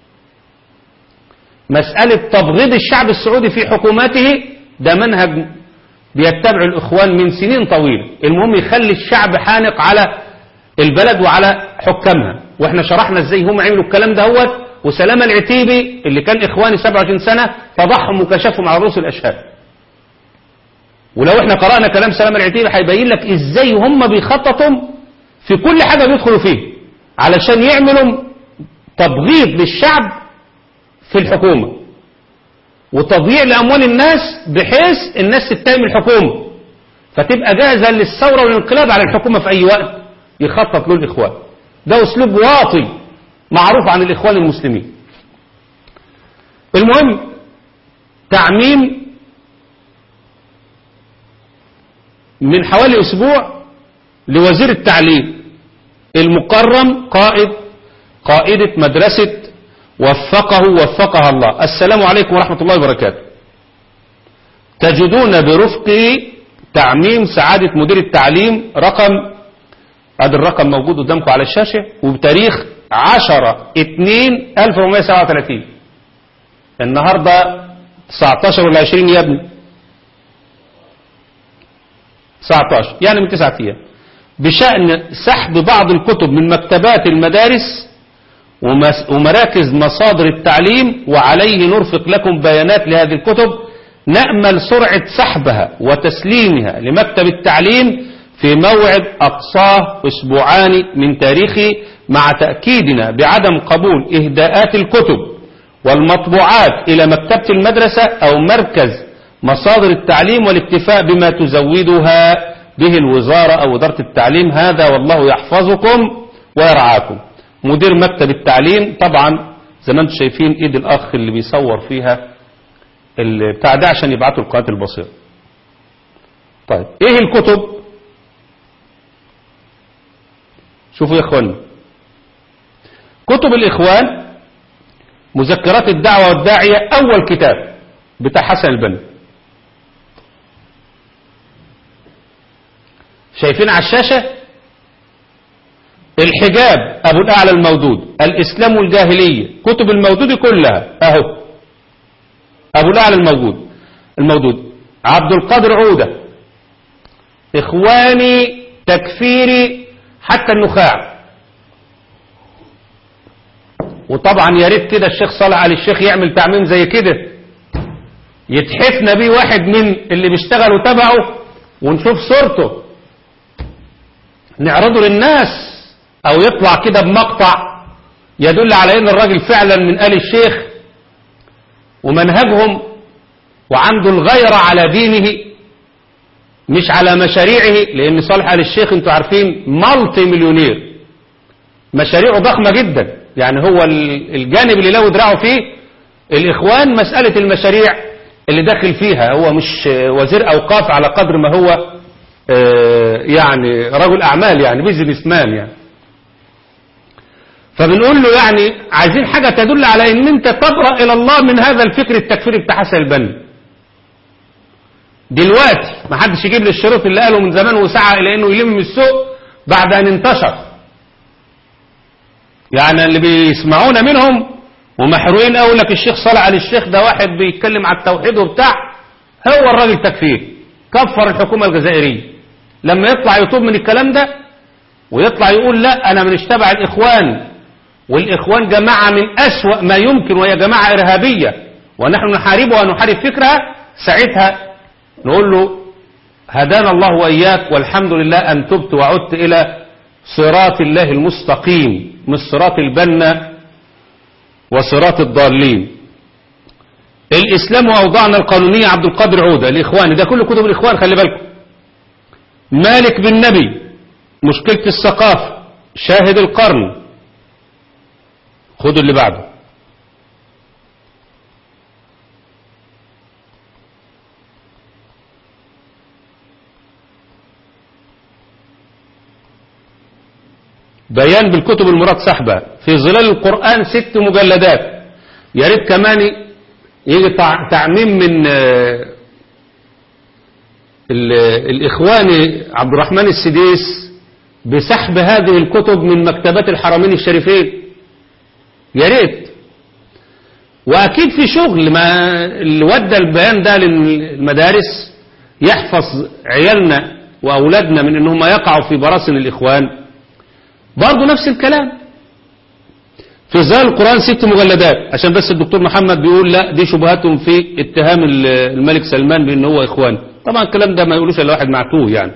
مسألة تبغيض الشعب السعودي في حكوماته ده منهج بيتبع الإخوان من سنين طويلة المهم يخلي الشعب حانق على البلد وعلى حكامها واحنا شرحنا ازاي هم عملوا الكلام دهوت وسلامة العتيبي اللي كان إخواني 27 سنة فضحهم وكشفهم على رؤوس الأشهاد ولو احنا قرأنا كلام سلامة العتيبي هيبين لك ازاي هم بيخططوا في كل حاجة بيدخلوا فيه علشان يعملوا تبغيض للشعب في الحكومة وتضييع لأموال الناس بحيث الناس تتهم الحكومة فتبقى جاهزة للثورة والانقلاب على الحكومة في أي وقت يخطط له الإخوان ده أسلوب واطي معروف عن الإخوان المسلمين المهم تعميم من حوالي أسبوع لوزير التعليم المكرم قائد قائدة مدرسة وفقه وفقها الله السلام عليكم ورحمة الله وبركاته تجدون برفقه تعميم سعادة مدير التعليم رقم هذا الرقم موجود قدامكم على الشاشة وبتاريخ 10 2 1437 النهاردة 19 ولا 20 يا ابني 19 يعني من 9 أيام بشأن سحب بعض الكتب من مكتبات المدارس ومس- ومراكز مصادر التعليم وعليه نرفق لكم بيانات لهذه الكتب نأمل سرعة سحبها وتسليمها لمكتب التعليم في موعد أقصاه أسبوعان من تاريخه مع تأكيدنا بعدم قبول إهداءات الكتب والمطبوعات إلى مكتبة المدرسة أو مركز مصادر التعليم والاكتفاء بما تزودها به الوزارة أو وزارة التعليم هذا والله يحفظكم ويرعاكم مدير مكتب التعليم طبعا زي ما انتم شايفين ايد الاخ اللي بيصور فيها بتاع ده عشان يبعتوا القناة البصيرة طيب ايه الكتب شوفوا يا اخوانا كتب الاخوان مذكرات الدعوة والداعية اول كتاب بتاع حسن البنا شايفين على الشاشة الحجاب ابو الاعلى المودود الاسلام والجاهلية كتب المودود كلها اهو ابو الاعلى الموجود المودود عبد القادر عودة اخواني تكفيري حتى النخاع وطبعا يا ريت كده الشيخ صالح علي الشيخ يعمل تعميم زي كده يتحفنا بيه واحد من اللي بيشتغلوا تبعه ونشوف صورته نعرضه للناس او يطلع كده بمقطع يدل على ان الراجل فعلا من آل الشيخ ومنهجهم وعنده الغيرة على دينه مش على مشاريعه لان صالح آل الشيخ انتوا عارفين مالتي مليونير مشاريعه ضخمة جدا يعني هو الجانب اللي لو دراعه فيه الاخوان مسألة المشاريع اللي داخل فيها هو مش وزير اوقاف على قدر ما هو يعني رجل اعمال يعني بيزنس مان يعني فبنقول له يعني عايزين حاجة تدل على ان انت تبرأ الى الله من هذا الفكر التكفيري بتاع حسن البنا دلوقتي ما حدش يجيب لي الشروط اللي قاله من زمان وسعى الى انه يلم من السوق بعد ان انتشر يعني اللي بيسمعونا منهم ومحروقين اقول لك الشيخ صالح علي الشيخ ده واحد بيتكلم على التوحيد وبتاع هو الراجل تكفير كفر الحكومة الجزائرية لما يطلع يطوب من الكلام ده ويطلع يقول لا انا من تبع الاخوان والاخوان جماعة من اسوأ ما يمكن وهي جماعة ارهابية ونحن نحاربها ونحارب فكرها ساعتها نقول له هدانا الله واياك والحمد لله ان تبت وعدت الى صراط الله المستقيم مش صراط البنا وصراط الضالين الإسلام وأوضاعنا القانونية عبد القادر عودة الإخوان ده كل كتب الإخوان خلي بالكم مالك بن نبي مشكلة الثقافة شاهد القرن خدوا اللي بعده بيان بالكتب المراد سحبها في ظلال القرآن ست مجلدات يا ريت كمان يجي تعميم من الإخوان عبد الرحمن السديس بسحب هذه الكتب من مكتبات الحرمين الشريفين يا ريت وأكيد في شغل ما اللي ودى البيان ده للمدارس يحفظ عيالنا وأولادنا من أنهم يقعوا في براسن الإخوان برضه نفس الكلام في ظاهر القرآن ست مجلدات عشان بس الدكتور محمد بيقول لا دي شبهاتهم في اتهام الملك سلمان بأنه هو إخوان طبعا الكلام ده ما يقولوش إلا واحد معتوه يعني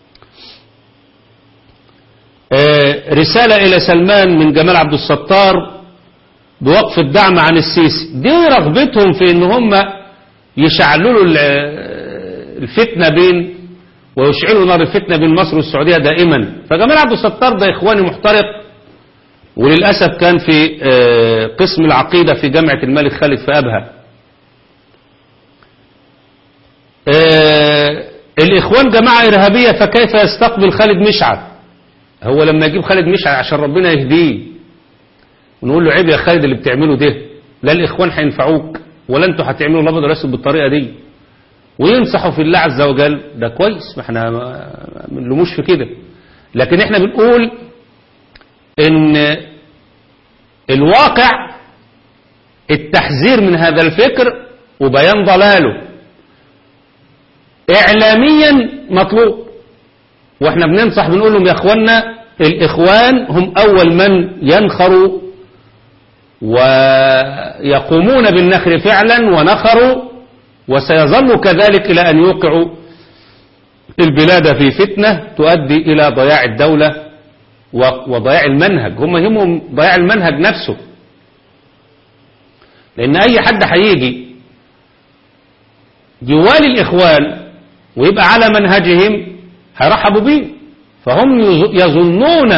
آه رسالة إلى سلمان من جمال عبد الستار بوقف الدعم عن السيسي دي رغبتهم في ان هم يشعللوا الفتنة بين ويشعلوا نار الفتنة بين مصر والسعودية دائما فجمال عبد الستار ده إخواني محترق وللأسف كان في آه، قسم العقيدة في جامعة الملك خالد في أبها آه، الإخوان جماعة إرهابية فكيف يستقبل خالد مشعل هو لما يجيب خالد مشعل عشان ربنا يهديه ونقول له عيب يا خالد اللي بتعمله ده لا الإخوان هينفعوك ولا انتوا هتعملوا الأبيض والأسود بالطريقة دي وينصحوا في الله عز وجل ده كويس ما احنا ما بنلوموش في كده لكن احنا بنقول ان الواقع التحذير من هذا الفكر وبيان ضلاله اعلاميا مطلوب واحنا بننصح بنقول لهم يا اخوانا الاخوان هم اول من ينخروا ويقومون بالنخر فعلا ونخروا وسيظل كذلك الى ان يوقعوا البلاد في فتنة تؤدي الى ضياع الدولة وضياع المنهج هم يهمهم ضياع المنهج نفسه لان اي حد هيجي جوال الاخوان ويبقى على منهجهم هيرحبوا بيه فهم يظنون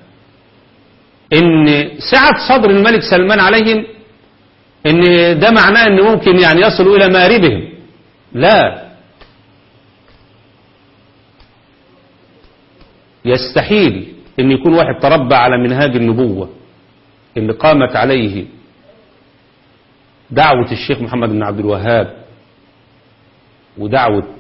ان سعة صدر الملك سلمان عليهم ان ده معناه ان ممكن يعني يصلوا الى مآربهم لا يستحيل ان يكون واحد تربى على منهاج النبوة اللي قامت عليه دعوة الشيخ محمد بن عبد الوهاب ودعوة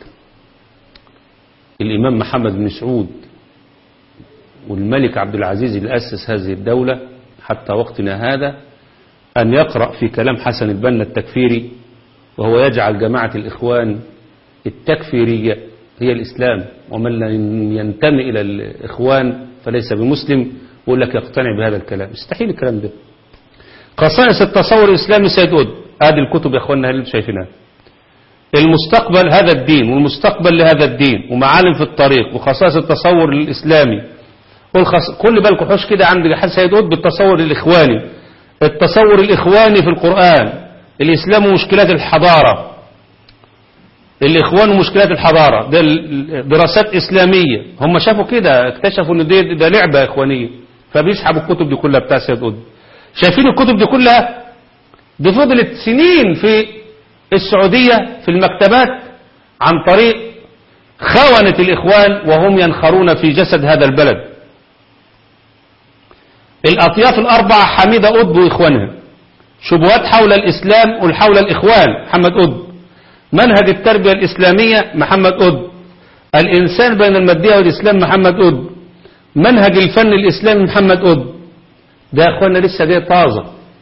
الإمام محمد بن سعود والملك عبد العزيز اللي أسس هذه الدولة حتى وقتنا هذا أن يقرأ في كلام حسن البنا التكفيري وهو يجعل جماعة الإخوان التكفيرية هي الإسلام ومن لم ينتمي إلى الإخوان فليس بمسلم ويقول لك يقتنع بهذا الكلام استحيل الكلام ده خصائص التصور الإسلامي سيد قد هذه الكتب يا أخواننا اللي شايفينها المستقبل هذا الدين والمستقبل لهذا الدين ومعالم في الطريق وخصائص التصور الإسلامي والخص... كل بالكم حوش كده عند حد سيد قطب بالتصور الإخواني التصور الإخواني في القرآن الإسلام ومشكلات الحضارة الإخوان ومشكلات الحضارة ده دراسات إسلامية هم شافوا كده اكتشفوا ان دي ده لعبة إخوانية فبيسحبوا الكتب دي كلها بتاع سيد قطب شايفين الكتب دي كلها دي فضلت سنين في السعودية في المكتبات عن طريق خونة الإخوان وهم ينخرون في جسد هذا البلد الأطياف الأربعة حميدة قطب وإخوانها شبهات حول الإسلام وحول الإخوان محمد قطب منهج التربية الإسلامية محمد قطب الإنسان بين المادية والإسلام محمد قطب منهج الفن الإسلامي محمد قطب ده يا إخواننا لسه جاي طازة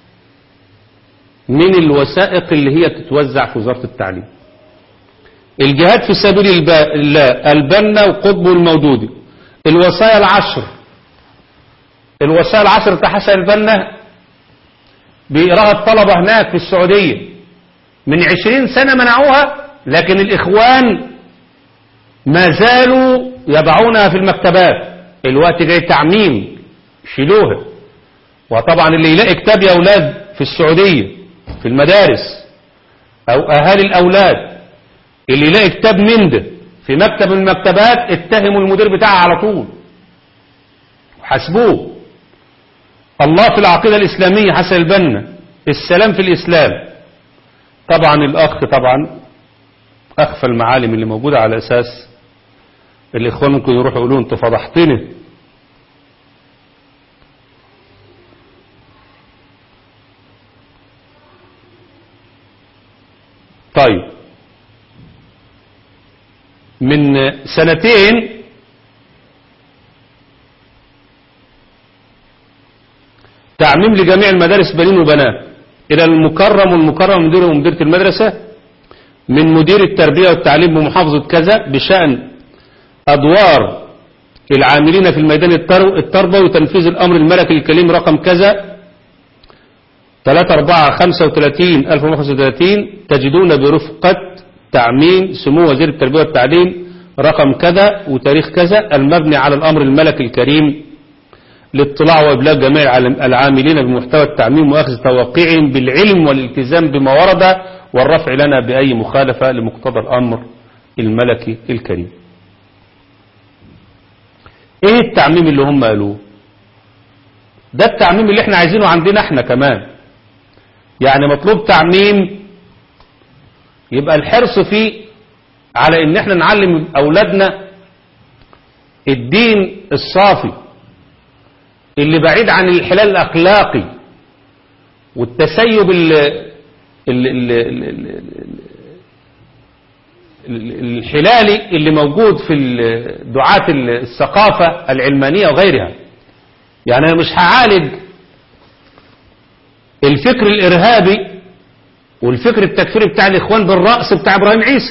من الوثائق اللي هي تتوزع في وزارة التعليم الجهاد في سبيل الله البنا وقطب والمودودي الوصايا العشر الوصايا العشر بتاع حسن البنا بيقراها الطلبة هناك في السعودية من عشرين سنة منعوها لكن الإخوان ما زالوا يضعونها في المكتبات الوقت جاي تعميم شيلوها وطبعا اللي يلاقي كتاب يا أولاد في السعودية في المدارس أو أهالي الأولاد اللي يلاقي كتاب من ده في مكتب من المكتبات اتهموا المدير بتاعها على طول حاسبوه الله في العقيدة الإسلامية حسن البنا السلام في الإسلام طبعا الأخ طبعا أخفى المعالم اللي موجودة على أساس الإخوان ممكن يروحوا يقولوا أنت فضحتني طيب من سنتين تعميم لجميع المدارس بنين وبنات إلى المكرم والمكرم مدير ومديرة المدرسة من مدير التربية والتعليم بمحافظة كذا بشأن أدوار العاملين في الميدان التربوي وتنفيذ الأمر الملكي الكريم رقم كذا 3 4 35 1035 تجدون برفقة تعميم سمو وزير التربية والتعليم رقم كذا وتاريخ كذا المبني على الأمر الملكي الكريم لاطلاع وإبلاغ جميع العاملين بمحتوى التعميم وأخذ توقيعهم بالعلم والالتزام بما ورد والرفع لنا بأي مخالفة لمقتضى الأمر الملكي الكريم ايه التعميم اللي هم قالوه ده التعميم اللي احنا عايزينه عندنا احنا كمان يعني مطلوب تعميم يبقى الحرص فيه على ان احنا نعلم اولادنا الدين الصافي اللي بعيد عن الحلال الاخلاقي والتسيب ال ال ال ال ال ال الحلالي اللي موجود في ال- دعاة الثقافة العلمانية وغيرها يعني أنا مش هعالج الفكر الإرهابي والفكر التكفيري بتاع الإخوان بالرأس بتاع إبراهيم عيسى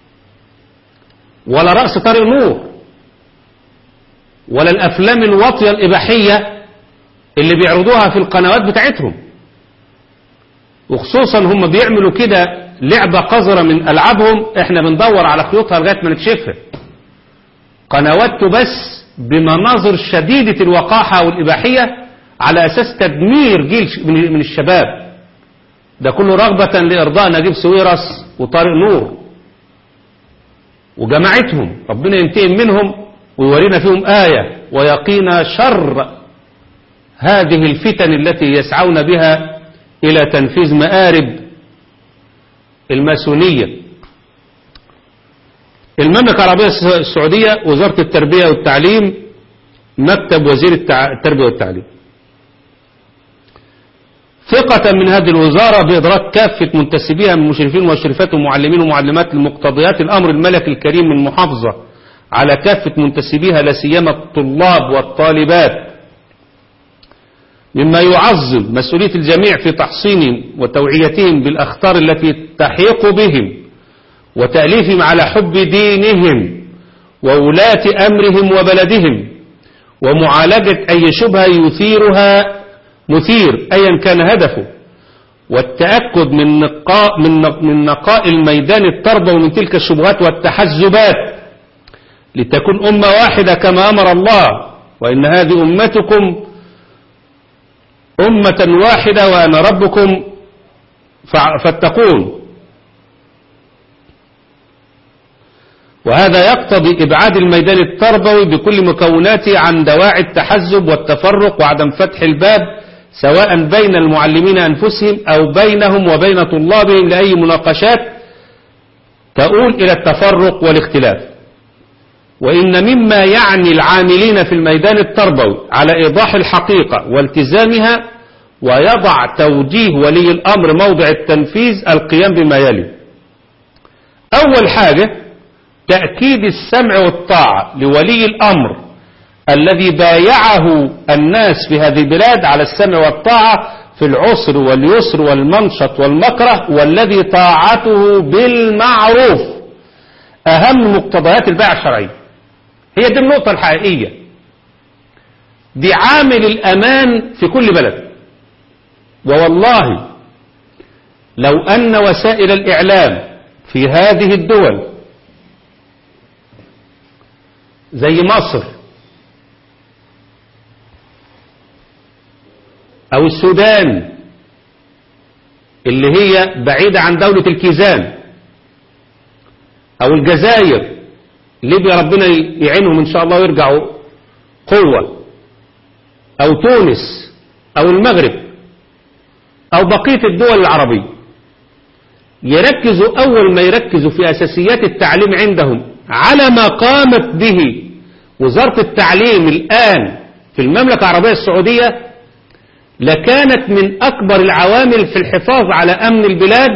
ولا رأس طارق نور ولا الأفلام الواطية الإباحية اللي بيعرضوها في القنوات بتاعتهم وخصوصا هم بيعملوا كده لعبة قذرة من ألعابهم احنا بندور على خيوطها لغاية ما نكشفها قنوات تبث بمناظر شديدة الوقاحة والإباحية على أساس تدمير جيل ش- من من الشباب ده كله رغبة لإرضاء نجيب سويرس وطارق نور وجماعتهم ربنا ينتقم منهم ويورينا فيهم آية ويقينا شر هذه الفتن التي يسعون بها إلى تنفيذ مآرب الماسونية المملكة العربية الس- السعودية وزارة التربية والتعليم مكتب وزير التع- التربية والتعليم ثقة من هذه الوزارة بإدراك كافة منتسبيها من مشرفين ومشرفات ومعلمين ومعلمات لمقتضيات الأمر الملكي الكريم من محافظة على كافة منتسبيها لا سيما الطلاب والطالبات مما يعظم مسؤولية الجميع في تحصينهم وتوعيتهم بالأخطار التي تحيق بهم وتأليفهم على حب دينهم وولاة أمرهم وبلدهم ومعالجة أي شبهة يثيرها مثير أيا كان هدفه والتأكد من نقاء, من نق- من نقاء الميدان التربوي من تلك الشبهات والتحزبات لتكون أمة واحدة كما أمر الله وإن هذه أمتكم أمة واحدة وأنا ربكم فع- فاتقون وهذا يقتضي إبعاد الميدان التربوي بكل مكوناته عن دواعي التحزب والتفرق وعدم فتح الباب سواء بين المعلمين أنفسهم أو بينهم وبين طلابهم لأي مناقشات تؤول إلى التفرق والاختلاف وإن مما يعني العاملين في الميدان التربوي على إيضاح الحقيقة والتزامها ويضع توجيه ولي الأمر موضع التنفيذ القيام بما يلي أول حاجة تأكيد السمع والطاعة لولي الأمر الذي بايعه الناس في هذه البلاد على السمع والطاعة في العسر واليسر والمنشط والمكره والذي طاعته بالمعروف أهم مقتضيات البيع الشرعية هي دي النقطة الحقيقية دي عامل الأمان في كل بلد ووالله لو أن وسائل الإعلام في هذه الدول زي مصر أو السودان اللي هي بعيدة عن دولة الكيزان أو الجزائر ليبيا ربنا يعينهم إن شاء الله ويرجعوا قوة أو تونس أو المغرب أو بقية الدول العربية يركزوا أول ما يركزوا في أساسيات التعليم عندهم على ما قامت به وزارة التعليم الآن في المملكة العربية السعودية لكانت من أكبر العوامل في الحفاظ على أمن البلاد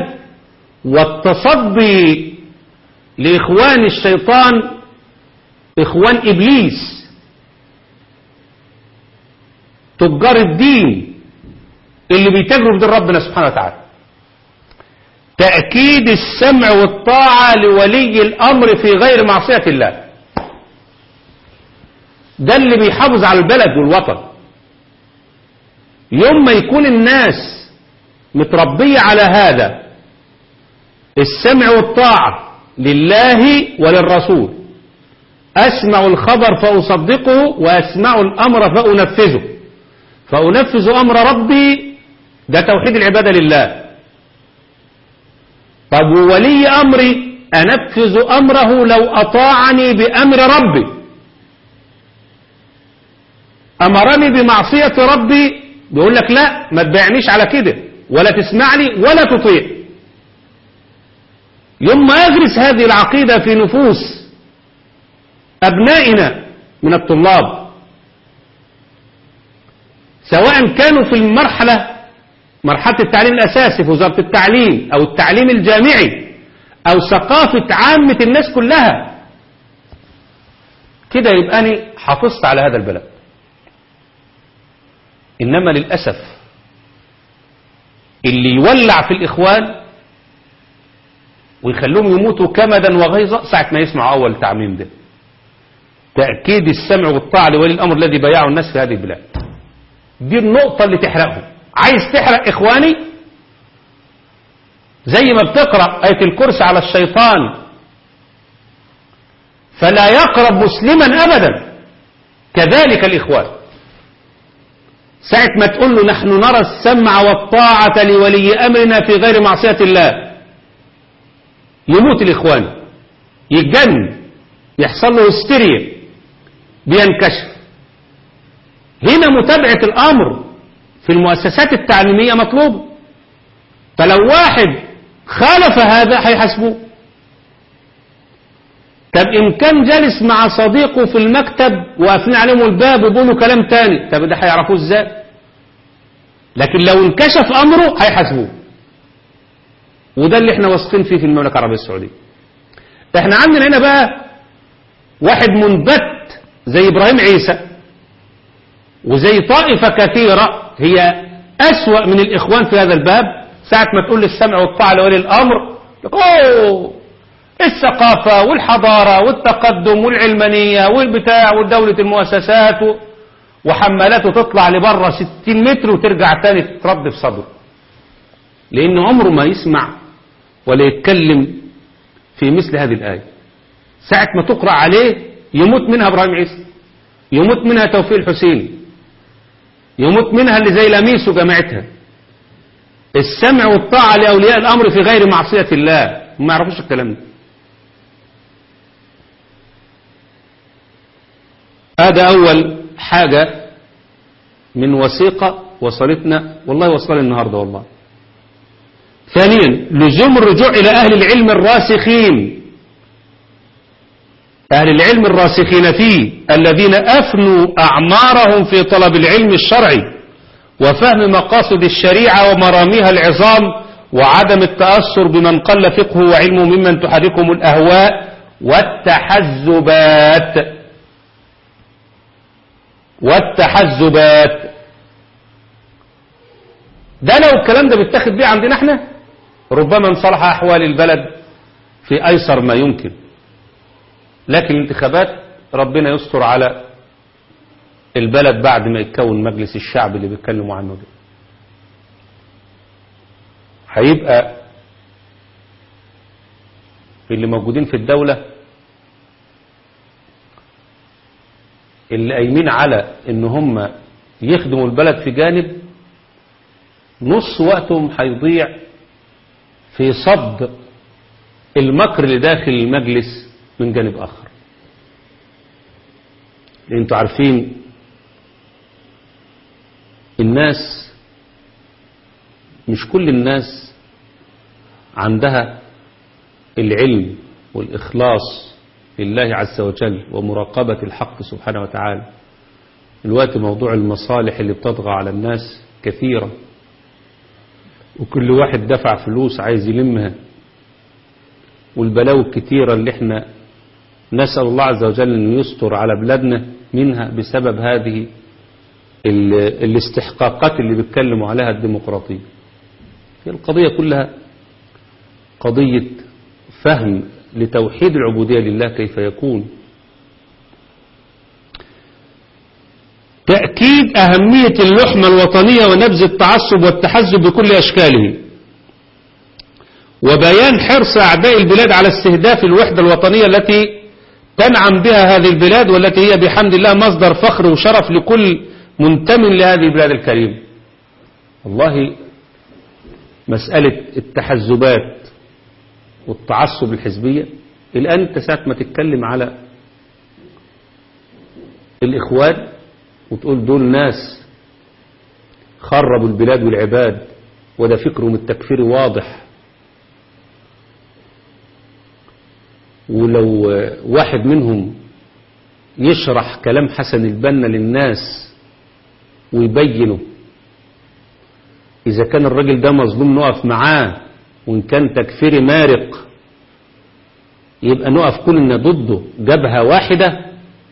والتصدي لإخوان الشيطان إخوان إبليس تجار الدين اللي بيتاجروا بدين ربنا سبحانه وتعالى تأكيد السمع والطاعة لولي الأمر في غير معصية الله ده اللي بيحافظ على البلد والوطن يوم ما يكون الناس متربية على هذا السمع والطاعة لله وللرسول أسمع الخبر فأصدقه وأسمع الأمر فأنفذه فأنفذ أمر ربي ده توحيد العبادة لله طب وولي أمري أنفذ أمره لو أطاعني بأمر ربي أمرني بمعصية ربي بيقول لك لا ما تبيعنيش على كده ولا تسمع لي ولا تطيع يوم ما يغرس هذه العقيدة في نفوس أبنائنا من الطلاب سواء كانوا في المرحلة مرحلة التعليم الأساسي في وزارة التعليم أو التعليم الجامعي أو ثقافة عامة الناس كلها كده يبقى أنا حافظت على هذا البلد إنما للأسف اللي يولع في الإخوان ويخلوهم يموتوا كمدا وغيظا ساعة ما يسمعوا أول تعميم ده تأكيد السمع والطاعة لولي الأمر الذي بيعه الناس في هذه البلاد دي النقطة اللي تحرقهم عايز تحرق إخواني زي ما بتقرأ آية الكرسي على الشيطان فلا يقرب مسلما أبدا كذلك الإخوان ساعة ما تقول له نحن نرى السمع والطاعة لولي أمرنا في غير معصية الله يموت الإخوان يتجن يحصل له هستيريا بينكشف هنا متابعة الأمر في المؤسسات التعليمية مطلوب فلو واحد خالف هذا هيحاسبوه طب إن كان جالس مع صديقه في المكتب وقافلين عليهم الباب وبيقولوا كلام تاني طب ده هيعرفوه ازاي لكن لو انكشف أمره هيحاسبوه وده اللي احنا واثقين فيه في المملكة العربية السعودية احنا عندنا هنا بقى واحد منبت زي إبراهيم عيسى وزي طائفة كثيرة هي أسوأ من الإخوان في هذا الباب ساعة ما تقول للسمع والطاعة لولي الأمر أوه الثقافة والحضارة والتقدم والعلمانية والبتاع والدولة المؤسسات و... وحمالاته تطلع لبره 60 متر وترجع تاني تترد في صدره لأن عمره ما يسمع ولا يتكلم في مثل هذه الآية ساعة ما تقرأ عليه يموت منها إبراهيم عيسى يموت منها توفيق الحسين يموت منها اللي زي لميس وجماعتها السمع والطاعة لأولياء الأمر في غير معصية الله ما يعرفوش الكلام ده هذا أول حاجة من وثيقة وصلتنا والله وصل النهاردة والله ثانيا لزوم الرجوع إلى أهل العلم الراسخين أهل العلم الراسخين فيه الذين أفنوا أعمارهم في طلب العلم الشرعي وفهم مقاصد الشريعة ومراميها العظام وعدم التأثر بمن قل فقهه وعلمه ممن تحركهم الأهواء والتحزبات والتحزبات ده لو الكلام ده بيتاخد بيه عندنا احنا ربما انصلح أحوال البلد في أيسر ما يمكن لكن الانتخابات ربنا يستر على البلد بعد ما يتكون مجلس الشعب اللي بيتكلموا عنه ده هيبقى اللي موجودين في الدولة اللي قايمين على ان هم يخدموا البلد في جانب نص وقتهم هيضيع في صد المكر اللي داخل المجلس من جانب آخر لأن انتوا عارفين الناس مش كل الناس عندها العلم والإخلاص لله عز وجل ومراقبة الحق سبحانه وتعالى الوقت موضوع المصالح اللي بتطغى على الناس كثيرة وكل واحد دفع فلوس عايز يلمها والبلاوي الكتيرة اللي احنا نسأل الله عز وجل أن يستر على بلادنا منها بسبب هذه الاستحقاقات اللي بيتكلموا عليها الديمقراطية هي القضية كلها قضية فهم لتوحيد العبودية لله كيف يكون تأكيد أهمية اللحمة الوطنية ونبذ التعصب والتحزب بكل أشكاله وبيان حرص أعداء البلاد على استهداف الوحدة الوطنية التي تنعم بها هذه البلاد والتي هي بحمد الله مصدر فخر وشرف لكل منتمن لهذه البلاد الكريمة والله مسألة التحزبات والتعصب الحزبية الآن انت ساعة ما تتكلم على الإخوان وتقول دول ناس خربوا البلاد والعباد وده فكرهم التكفيري واضح ولو واحد منهم يشرح كلام حسن البنا للناس ويبينه إذا كان الراجل ده مظلوم نقف معاه وإن كان تكفيري مارق يبقى نقف كلنا ضده جبهة واحدة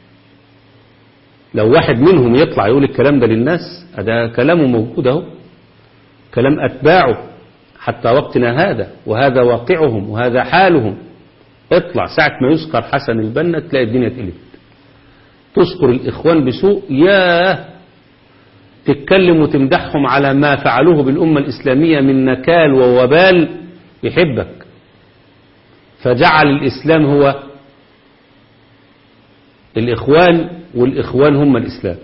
لو واحد منهم يطلع يقول الكلام ده للناس ده كلامه موجود اهو كلام أتباعه حتى وقتنا هذا وهذا واقعهم وهذا حالهم اطلع ساعة ما يذكر حسن البنا تلاقي الدنيا اتقلبت تذكر الإخوان بسوء ياه تتكلم وتمدحهم على ما فعلوه بالأمة الإسلامية من نكال ووبال يحبك فجعل الإسلام هو الإخوان والإخوان هم الإسلام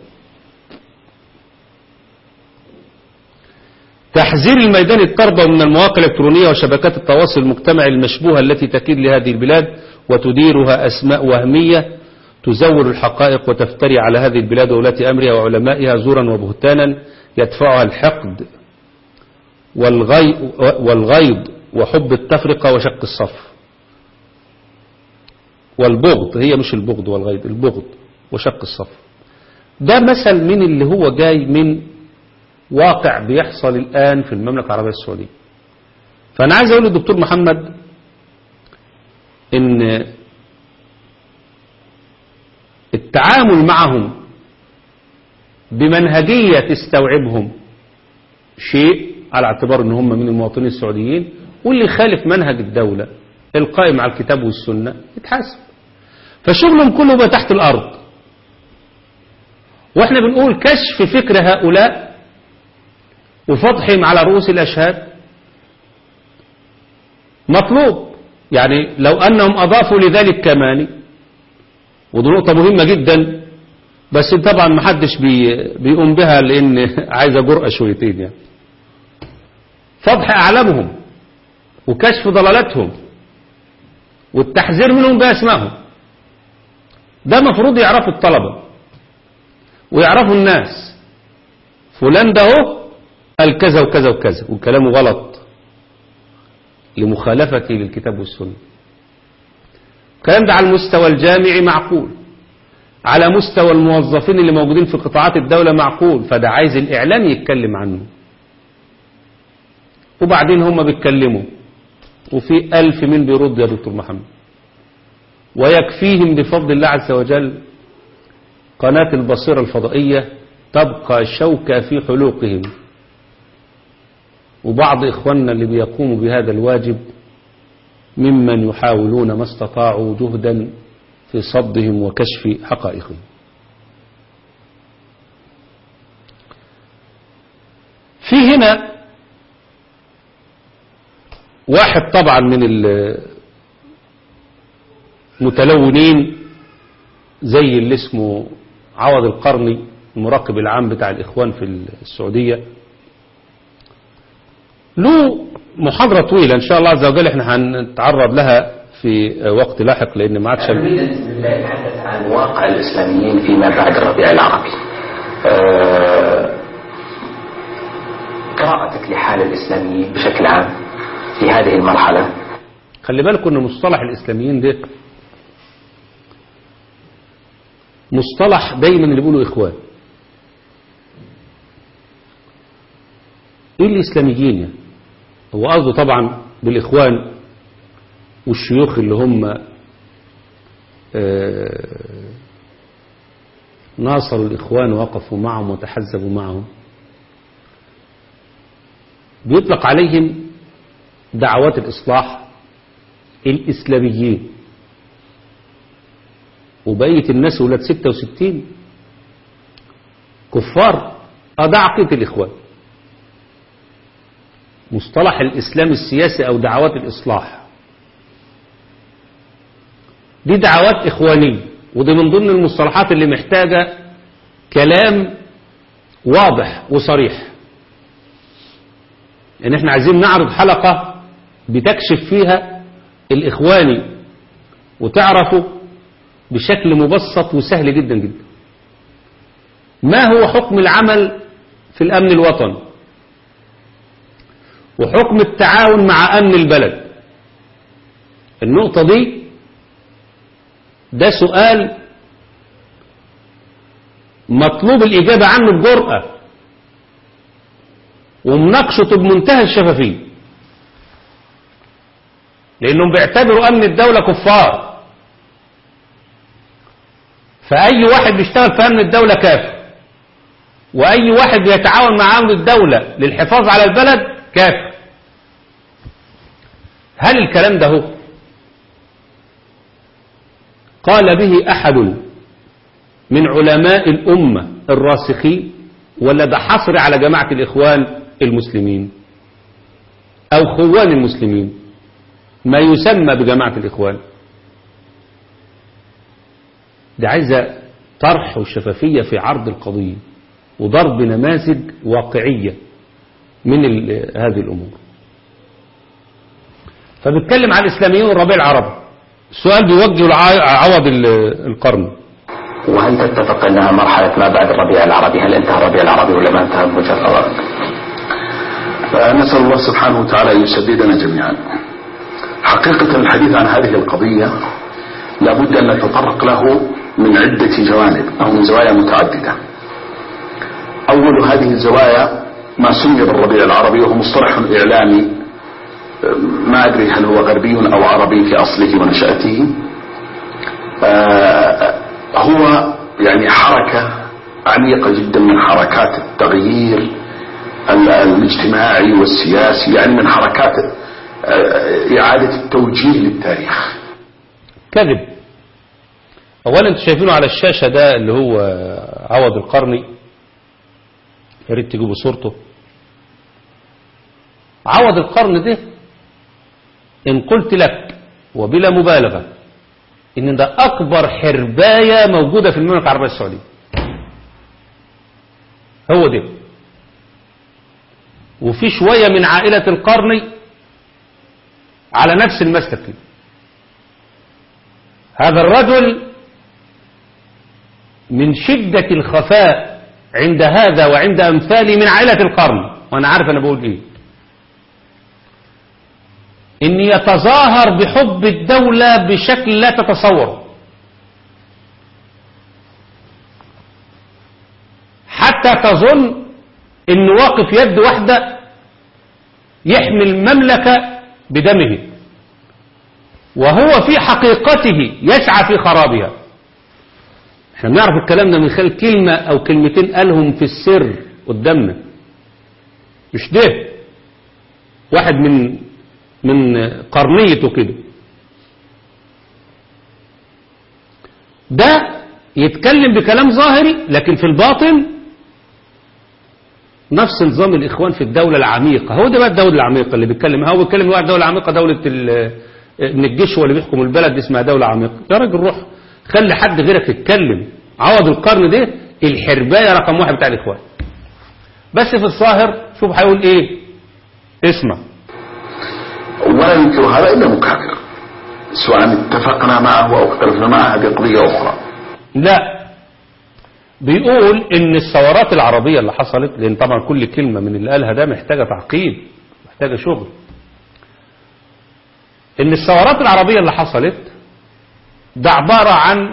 تحذير الميدان التربوي من المواقع الإلكترونية وشبكات التواصل المجتمعي المشبوهة التي تكيد لهذه البلاد وتديرها أسماء وهمية تزور الحقائق وتفتري على هذه البلاد وولاة أمرها وعلمائها زورا وبهتانا يدفعها الحقد والغي والغيظ وحب التفرقة وشق الصف والبغض هي مش البغض والغيظ البغض وشق الصف ده مثل من اللي هو جاي من واقع بيحصل الآن في المملكة العربية السعودية فأنا عايز أقول للدكتور محمد إن التعامل معهم بمنهجية تستوعبهم شيء على اعتبار ان هم من المواطنين السعوديين واللي يخالف منهج الدولة القائم على الكتاب والسنة يتحاسب فشغلهم كله بقى تحت الأرض واحنا بنقول كشف فكر هؤلاء وفضحهم على رؤوس الأشهاد مطلوب يعني لو أنهم أضافوا لذلك كمان ودي نقطة مهمة جدا بس طبعا محدش بي بيقوم بها لأن عايزة جرأة شويتين يعني فضح أعلامهم وكشف ضلالتهم والتحذير منهم بأسمائهم ده مفروض يعرفوا الطلبة ويعرفوا الناس فلان ده هو قال كذا وكذا وكذا وكلامه غلط لمخالفته للكتاب والسنة الكلام ده على المستوى الجامعي معقول على مستوى الموظفين اللي موجودين في قطاعات الدولة معقول فده عايز الإعلام يتكلم عنه وبعدين هم بيتكلموا وفي ألف من بيرد يا دكتور محمد ويكفيهم بفضل الله عز وجل قناة البصيرة الفضائية تبقى شوكة في حلوقهم وبعض إخواننا اللي بيقوموا بهذا الواجب ممن يحاولون ما استطاعوا جهدا في صدهم وكشف حقائقهم في هنا واحد طبعا من المتلونين زي اللي اسمه عوض القرني المراقب العام بتاع الإخوان في السعودية له محاضرة طويلة إن شاء الله عز وجل احنا هنتعرض لها في وقت لاحق لأن ما عادش نريد بسم الله الحدث عن واقع الإسلاميين فيما بعد الربيع العربي آه، قراءتك لحال الإسلاميين بشكل عام في هذه المرحلة خلي بالكم ان مصطلح الإسلاميين ده مصطلح دايما اللي بيقولوا إخوان ايه الإسلاميين يعني هو قصده طبعا بالإخوان والشيوخ اللي هم آه، ناصروا الإخوان ووقفوا معهم وتحزبوا معهم بيطلق عليهم دعوات الإصلاح الإسلاميين وبقية الناس ولاد 66 كفار اه ده عقيدة الإخوان مصطلح الإسلام السياسي أو دعوات الإصلاح دي دعوات إخوانية ودي من ضمن المصطلحات اللي محتاجة كلام واضح وصريح ان احنا عايزين نعرض حلقة بتكشف فيها الإخواني وتعرفه بشكل مبسط وسهل جدا جدا ما هو حكم العمل في الأمن الوطني وحكم التعاون مع أمن البلد النقطة دي ده سؤال مطلوب الإجابة عنه بجرأة ومناقشته بمنتهى الشفافية لأنهم بيعتبروا أمن الدولة كفار فأي واحد بيشتغل في أمن الدولة كافر وأي واحد بيتعاون مع أمن الدولة للحفاظ على البلد كافر هل الكلام ده هو قال به أحد من علماء الأمة الراسخين ولا ده حصر على جماعة الإخوان المسلمين أو خوان المسلمين ما يسمى بجماعة الإخوان ده عايزة طرح وشفافية في عرض القضية وضرب نماذج واقعية من هذه الأمور فبتكلم عن الإسلاميين والربيع العربي السؤال بيوجه لعوض القرن وهل تتفق أنها مرحلة ما بعد الربيع العربي هل انتهى الربيع العربي ولا ما انتهى بوجهة نظرك؟ نسأل الله سبحانه وتعالى أن يسددنا جميعا حقيقة الحديث عن هذه القضية لابد أن نتطرق له من عدة جوانب أو من زوايا متعددة أول هذه الزوايا ما سمي بالربيع العربي وهو مصطلح إعلامي ما أدري هل هو غربي أو عربي في أصله ونشأته هو يعني حركة عميقة جدا من حركات التغيير الاجتماعي والسياسي يعني من حركات إعادة التوجيه للتاريخ كذب أولا انتوا شايفينه على الشاشة ده اللي هو عوض القرني يا ريت تجيبوا صورته عوض القرن ده إن قلت لك وبلا مبالغة إن ده أكبر حرباية موجودة في المملكة العربية السعودية هو ده وفي شوية من عائلة القرني على نفس المسلك كده هذا الرجل من شدة الخفاء عند هذا وعند أمثاله من عائلة القرن وأنا عارف أنا بقول إيه إن يتظاهر بحب الدولة بشكل لا تتصور حتى تظن إن واقف يد واحدة يحمي المملكة بدمه وهو في حقيقته يسعى في خرابها احنا بنعرف الكلام ده من خلال كلمة او كلمتين قالهم في السر قدامنا مش ده واحد من من قرنيته كده ده يتكلم بكلام ظاهري لكن في الباطن نفس نظام الإخوان في الدولة العميقة هو ده بقى الدولة العميقة اللي بيتكلم هو بيتكلم واحد دولة عميقة دولة ان الجيش هو اللي بيحكم البلد دي اسمها دولة عميقة يا راجل روح خلي حد غيرك يتكلم عوض القرن ده الحرباية رقم واحد بتاع الإخوان بس في الظاهر شوف هيقول ايه اسمع ولا ينكر هذا إلا مكابر سواء اتفقنا معه أو اختلفنا معه هذه قضية أخرى لا بيقول ان الثورات العربية اللي حصلت لان طبعا كل كلمة من اللي قالها ده محتاجة تعقيد محتاجة شغل ان الثورات العربية اللي حصلت ده عبارة عن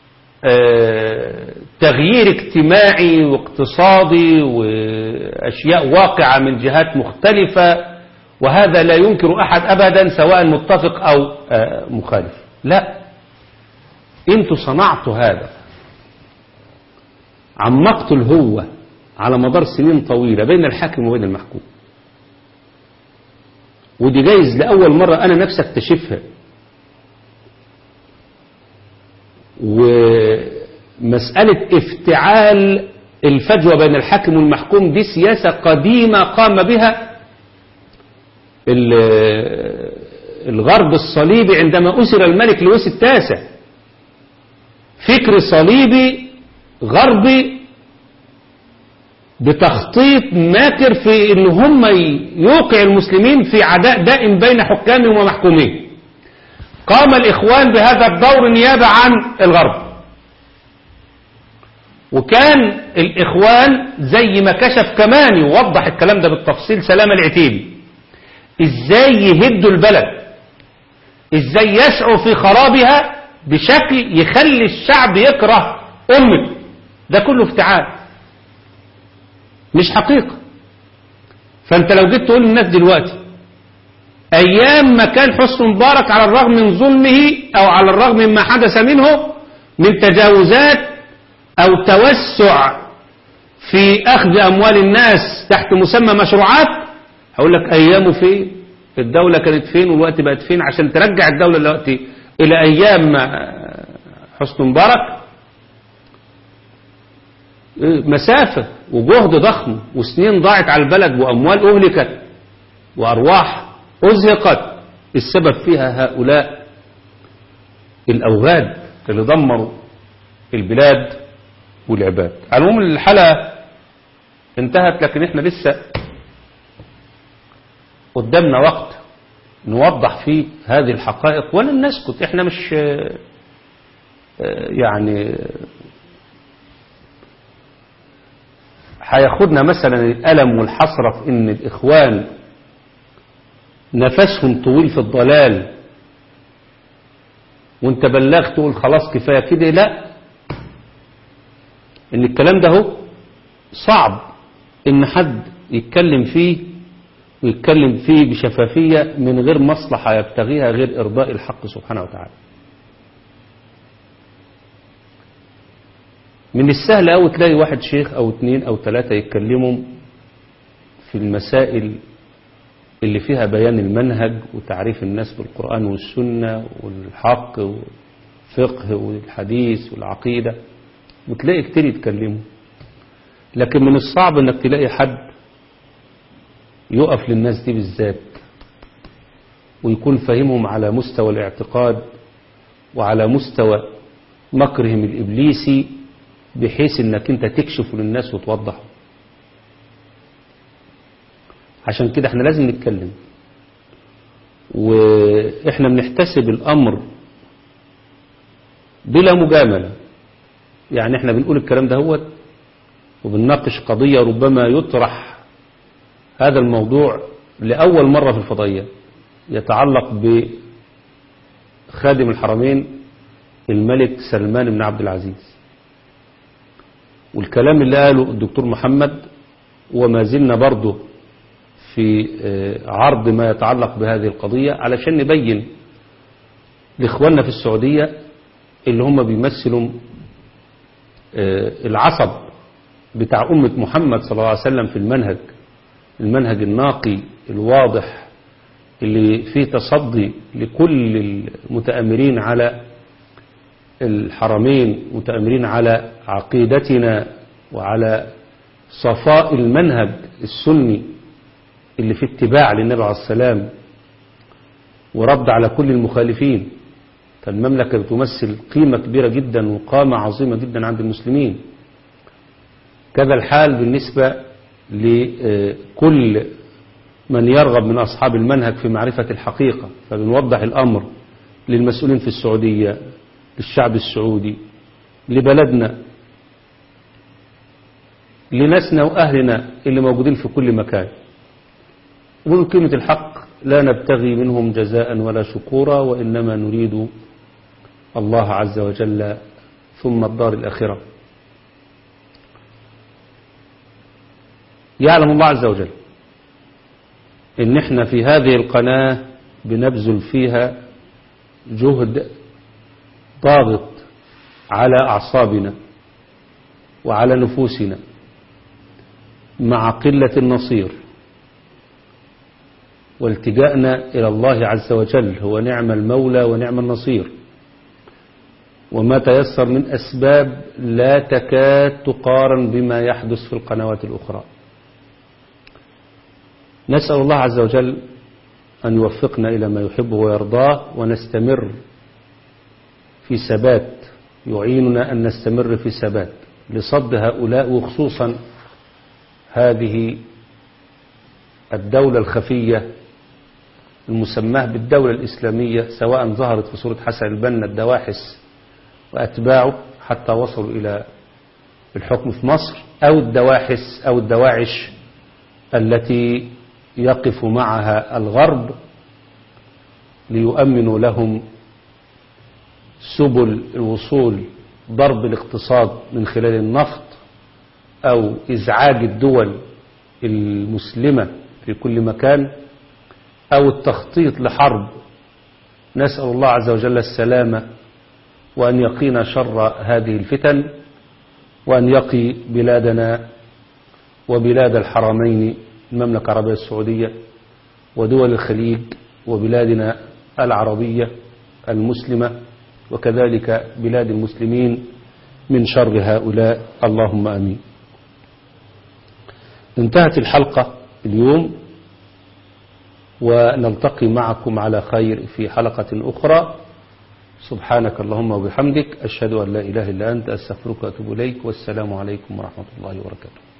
تغيير اجتماعي واقتصادي واشياء واقعة من جهات مختلفة وهذا لا ينكر احد ابدا سواء متفق او مخالف لا انتوا صنعتوا هذا عمقتوا الهوة على مدار سنين طويلة بين الحاكم وبين المحكوم ودي جايز لأول مرة أنا نفسي اكتشفها ومسألة افتعال الفجوة بين الحاكم والمحكوم دي سياسة قديمة قام بها الغرب الصليبي عندما أسر الملك لويس التاسع فكر صليبي غربي بتخطيط ماكر في ان هم يوقع المسلمين في عداء دائم بين حكامهم ومحكومين قام الاخوان بهذا الدور نيابة عن الغرب وكان الإخوان زي ما كشف كمان يوضح الكلام ده بالتفصيل سلام العتيبي ازاي يهدوا البلد ازاي يسعوا في خرابها بشكل يخلي الشعب يكره أمته ده كله افتعال مش حقيقة فانت لو جيت تقول للناس دلوقتي ايام ما كان حسن مبارك على الرغم من ظلمه او على الرغم مما حدث منه من تجاوزات او توسع في اخذ اموال الناس تحت مسمى مشروعات هقول لك ايامه فين الدولة كانت فين والوقت بقت فين عشان ترجع الدولة دلوقتي الى ايام حسن مبارك مسافة وجهد ضخم وسنين ضاعت على البلد وأموال أهلكت وأرواح أزهقت السبب فيها هؤلاء الأوغاد اللي دمروا البلاد والعباد على العموم الحلقة انتهت لكن احنا لسه قدامنا وقت نوضح فيه هذه الحقائق ولن نسكت احنا مش يعني هياخدنا مثلا الألم والحسرة في إن الإخوان نفسهم طويل في الضلال وانت بلغت تقول خلاص كفاية كده لا ان الكلام ده هو صعب ان حد يتكلم فيه ويتكلم فيه بشفافية من غير مصلحة يبتغيها غير إرضاء الحق سبحانه وتعالى من السهل أو تلاقي واحد شيخ أو اتنين أو تلاتة يتكلموا في المسائل اللي فيها بيان المنهج وتعريف الناس بالقرآن والسنة والحق والفقه والحديث والعقيدة وتلاقي كتير يتكلموا لكن من الصعب انك تلاقي حد يقف للناس دي بالذات ويكون فاهمهم على مستوى الاعتقاد وعلى مستوى مكرهم الإبليسي بحيث انك انت تكشف للناس وتوضح عشان كده احنا لازم نتكلم واحنا بنحتسب الامر بلا مجاملة يعني احنا بنقول الكلام ده هو وبنناقش قضية ربما يطرح هذا الموضوع لأول مرة في الفضائية يتعلق بخادم الحرمين الملك سلمان بن عبد العزيز والكلام اللي قاله الدكتور محمد وما زلنا برضه في عرض ما يتعلق بهذه القضية علشان نبين لإخواننا في السعودية اللي هم بيمثلوا العصب بتاع أمة محمد صلى الله عليه وسلم في المنهج المنهج الناقي الواضح اللي فيه تصدي لكل المتأمرين على الحرمين متأمرين على عقيدتنا وعلى صفاء المنهج السني اللي في اتباع للنبي عليه السلام ورد على كل المخالفين فالمملكة بتمثل قيمة كبيرة جدا وقامة عظيمة جدا عند المسلمين كذا الحال بالنسبة لكل من يرغب من أصحاب المنهج في معرفة الحقيقة فبنوضح الأمر للمسؤولين في السعودية للشعب السعودي لبلدنا لناسنا وأهلنا اللي موجودين في كل مكان ومن كلمة الحق لا نبتغي منهم جزاء ولا شكورا وإنما نريد الله عز وجل ثم الدار الآخرة يعلم الله عز وجل إن احنا في هذه القناة بنبذل فيها جهد ضاغط على أعصابنا وعلى نفوسنا مع قلة النصير والتجأنا إلى الله عز وجل هو نعم المولى ونعم النصير وما تيسر من أسباب لا تكاد تقارن بما يحدث في القنوات الأخرى نسأل الله عز وجل أن يوفقنا إلى ما يحبه ويرضاه ونستمر في ثبات يعيننا أن نستمر في ثبات لصد هؤلاء وخصوصا هذه الدولة الخفية المسماه بالدولة الإسلامية سواء ظهرت في صورة حسن البنا الدواحس وأتباعه حتى وصلوا إلى الحكم في مصر أو الدواحس أو الدواعش التي يقف معها الغرب ليؤمنوا لهم سبل الوصول ضرب الاقتصاد من خلال النفط أو إزعاج الدول المسلمة في كل مكان أو التخطيط لحرب نسأل الله عز وجل السلامة وأن يقينا شر هذه الفتن وأن يقي بلادنا وبلاد الحرمين المملكة العربية السعودية ودول الخليج وبلادنا العربية المسلمة وكذلك بلاد المسلمين من شر هؤلاء اللهم أمين انتهت الحلقة اليوم ونلتقي معكم على خير في حلقة أخرى سبحانك اللهم وبحمدك أشهد أن لا إله إلا أنت أستغفرك وأتوب إليك والسلام عليكم ورحمة الله وبركاته